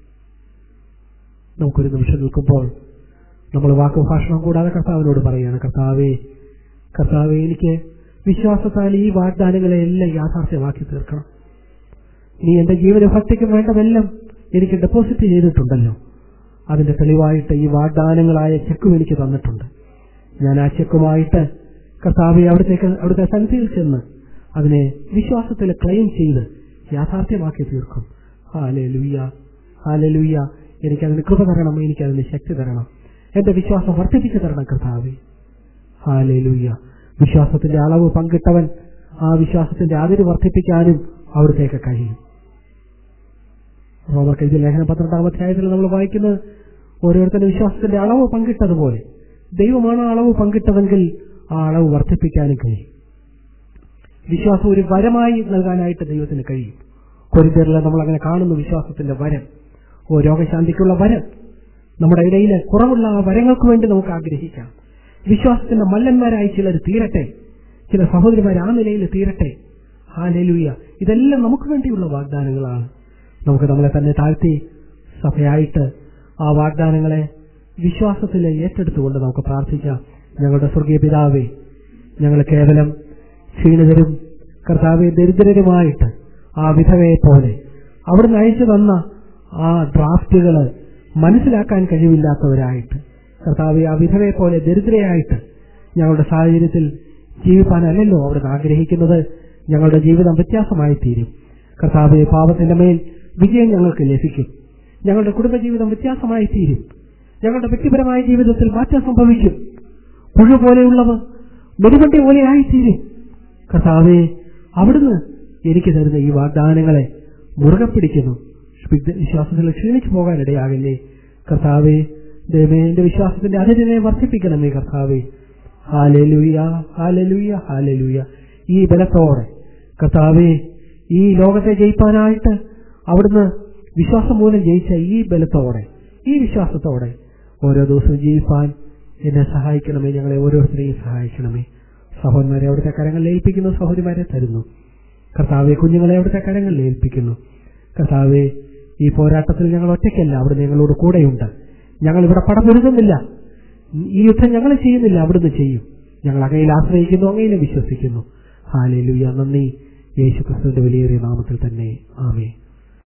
നമുക്കൊരു നിമിഷം നിൽക്കുമ്പോൾ നമ്മൾ വാക്കുഭാഷണം കൂടാതെ കർത്താവിനോട് പറയുകയാണ് കർത്താവേ കർത്താവെ എനിക്ക് വിശ്വാസത്താൽ ഈ വാഗ്ദാനങ്ങളെ എല്ലാം യാഥാർത്ഥ്യമാക്കി തീർക്കണം നീ എന്റെ ജീവനഭക്തിക്കും വേണ്ടതെല്ലാം എനിക്ക് ഡെപ്പോസിറ്റ് ചെയ്തിട്ടുണ്ടല്ലോ അതിന്റെ തെളിവായിട്ട് ഈ വാഗ്ദാനങ്ങളായ ചെക്കും എനിക്ക് തന്നിട്ടുണ്ട് ഞാൻ ആ ചെക്കുമായിട്ട് കർത്താവെ അവിടത്തേക്ക് അവിടുത്തെ സന്നിധിയിൽ ചെന്ന് അതിനെ വിശ്വാസത്തിൽ ക്ലെയിം ചെയ്ത് യാഥാർത്ഥ്യമാക്കി തീർക്കും ഹാലെ ലൂയ ഹാലെ ലൂയ എനിക്കതിന് കൃപ തരണം എനിക്കതിന് ശക്തി തരണം എന്റെ വിശ്വാസം വർദ്ധിപ്പിച്ചു തരണം കർത്താവെ ഹാലെ ലൂയ വിശ്വാസത്തിന്റെ അളവ് പങ്കിട്ടവൻ ആ വിശ്വാസത്തിന്റെ അതിര് വർദ്ധിപ്പിക്കാനും അവിടത്തേക്ക് കഴിയും റോമക്കെഴുതിയ ലേഖനം പന്ത്രണ്ടാം അധ്യായത്തിൽ നമ്മൾ വായിക്കുന്നത് ഓരോരുത്തരുടെ വിശ്വാസത്തിന്റെ അളവ് പങ്കിട്ടതുപോലെ ദൈവമാണ് ആ അളവ് പങ്കിട്ടതെങ്കിൽ ആ അളവ് വർദ്ധിപ്പിക്കാനും കഴിയും വിശ്വാസം ഒരു വരമായി നൽകാനായിട്ട് ദൈവത്തിന് കഴിയും കൊരിന്തറിൽ നമ്മൾ അങ്ങനെ കാണുന്നു വിശ്വാസത്തിന്റെ വരം ഓ രോഗശാന്തിക്കുള്ള വരം നമ്മുടെ ഇടയിൽ കുറവുള്ള ആ വരങ്ങൾക്ക് വേണ്ടി നമുക്ക് ആഗ്രഹിക്കാം വിശ്വാസത്തിന്റെ മല്ലന്മാരായി ചിലർ തീരട്ടെ ചില സഹോദരിമാർ ആ നിലയിൽ തീരട്ടെ ആ നെലുയ ഇതെല്ലാം നമുക്ക് വേണ്ടിയുള്ള വാഗ്ദാനങ്ങളാണ് നമുക്ക് നമ്മളെ തന്നെ താഴ്ത്തി സഭയായിട്ട് ആ വാഗ്ദാനങ്ങളെ വിശ്വാസത്തിൽ ഏറ്റെടുത്തുകൊണ്ട് നമുക്ക് പ്രാർത്ഥിക്കാം ഞങ്ങളുടെ സ്വർഗീയ പിതാവേ ഞങ്ങൾ കേവലം ക്ഷീണിതരും കർത്താവെ ദരിദ്രരുമായിട്ട് ആ വിധവയെ പോലെ അവിടുന്ന് അയച്ചു തന്ന ആ ഡ്രാഫ്റ്റുകൾ മനസ്സിലാക്കാൻ കഴിവില്ലാത്തവരായിട്ട് കർത്താവെ ആ വിധവയെ പോലെ ദരിദ്രയായിട്ട് ഞങ്ങളുടെ സാഹചര്യത്തിൽ ജീവിക്കാനല്ലല്ലോ അവിടുന്ന് ആഗ്രഹിക്കുന്നത് ഞങ്ങളുടെ ജീവിതം വ്യത്യാസമായി തീരും കർത്താവെ പാപത്തിന്റെ മേൽ വിജയം ഞങ്ങൾക്ക് ലഭിക്കും ഞങ്ങളുടെ കുടുംബജീവിതം വ്യത്യാസമായി തീരും ഞങ്ങളുടെ വ്യക്തിപരമായ ജീവിതത്തിൽ മാറ്റം സംഭവിക്കും പുഴു പോലെയുള്ളവ മെരുവണ്ടി പോലെയായി തീരും കർത്താവെ അവിടുന്ന് എനിക്ക് തരുന്ന ഈ വാഗ്ദാനങ്ങളെ മുറുകെ പിടിക്കുന്നു വിശ്വാസത്തിൽ ക്ഷീണിച്ചു പോകാൻ ഇടയാകില്ലേ കർത്താവെ ദൈവമേ എന്റെ വിശ്വാസത്തിന്റെ അതിരിനെ വർദ്ധിപ്പിക്കണമേ കർത്താവെ ഹാലലുയ ഹാലലുയ ഹാലലുയ ഈ ബലത്തോടെ കർത്താവെ ഈ ലോകത്തെ ജയിപ്പാനായിട്ട് അവിടുന്ന് വിശ്വാസം മൂലം ജയിച്ച ഈ ബലത്തോടെ ഈ വിശ്വാസത്തോടെ ഓരോ ദിവസവും ജീവിപ്പാൻ എന്നെ സഹായിക്കണമേ ഞങ്ങളെ ഓരോരുത്തരെയും സഹായിക്കണമേ സഹോദരന്മാരെ അവിടുത്തെ കരങ്ങളിൽ ഏൽപ്പിക്കുന്നു സഹോദരിമാരെ തരുന്നു കർത്താവെ കുഞ്ഞുങ്ങളെ അവിടുത്തെ കരങ്ങളിൽ ഏൽപ്പിക്കുന്നു കർത്താവെ ഈ പോരാട്ടത്തിൽ ഞങ്ങൾ ഒറ്റയ്ക്കല്ല അവിടെ ഞങ്ങളോട് കൂടെയുണ്ട് ഞങ്ങൾ ഇവിടെ പടപൊരുതുന്നില്ല ഈ യുദ്ധം ഞങ്ങൾ ചെയ്യുന്നില്ല അവിടുന്ന് ചെയ്യും ഞങ്ങൾ അങ്ങയിൽ ആശ്രയിക്കുന്നു അങ്ങയിലെ വിശ്വസിക്കുന്നു ഹാലേ നന്ദി യേശു ക്രിസ്തുവിന്റെ വിലയേറിയ നാമത്തിൽ തന്നെ ആമേ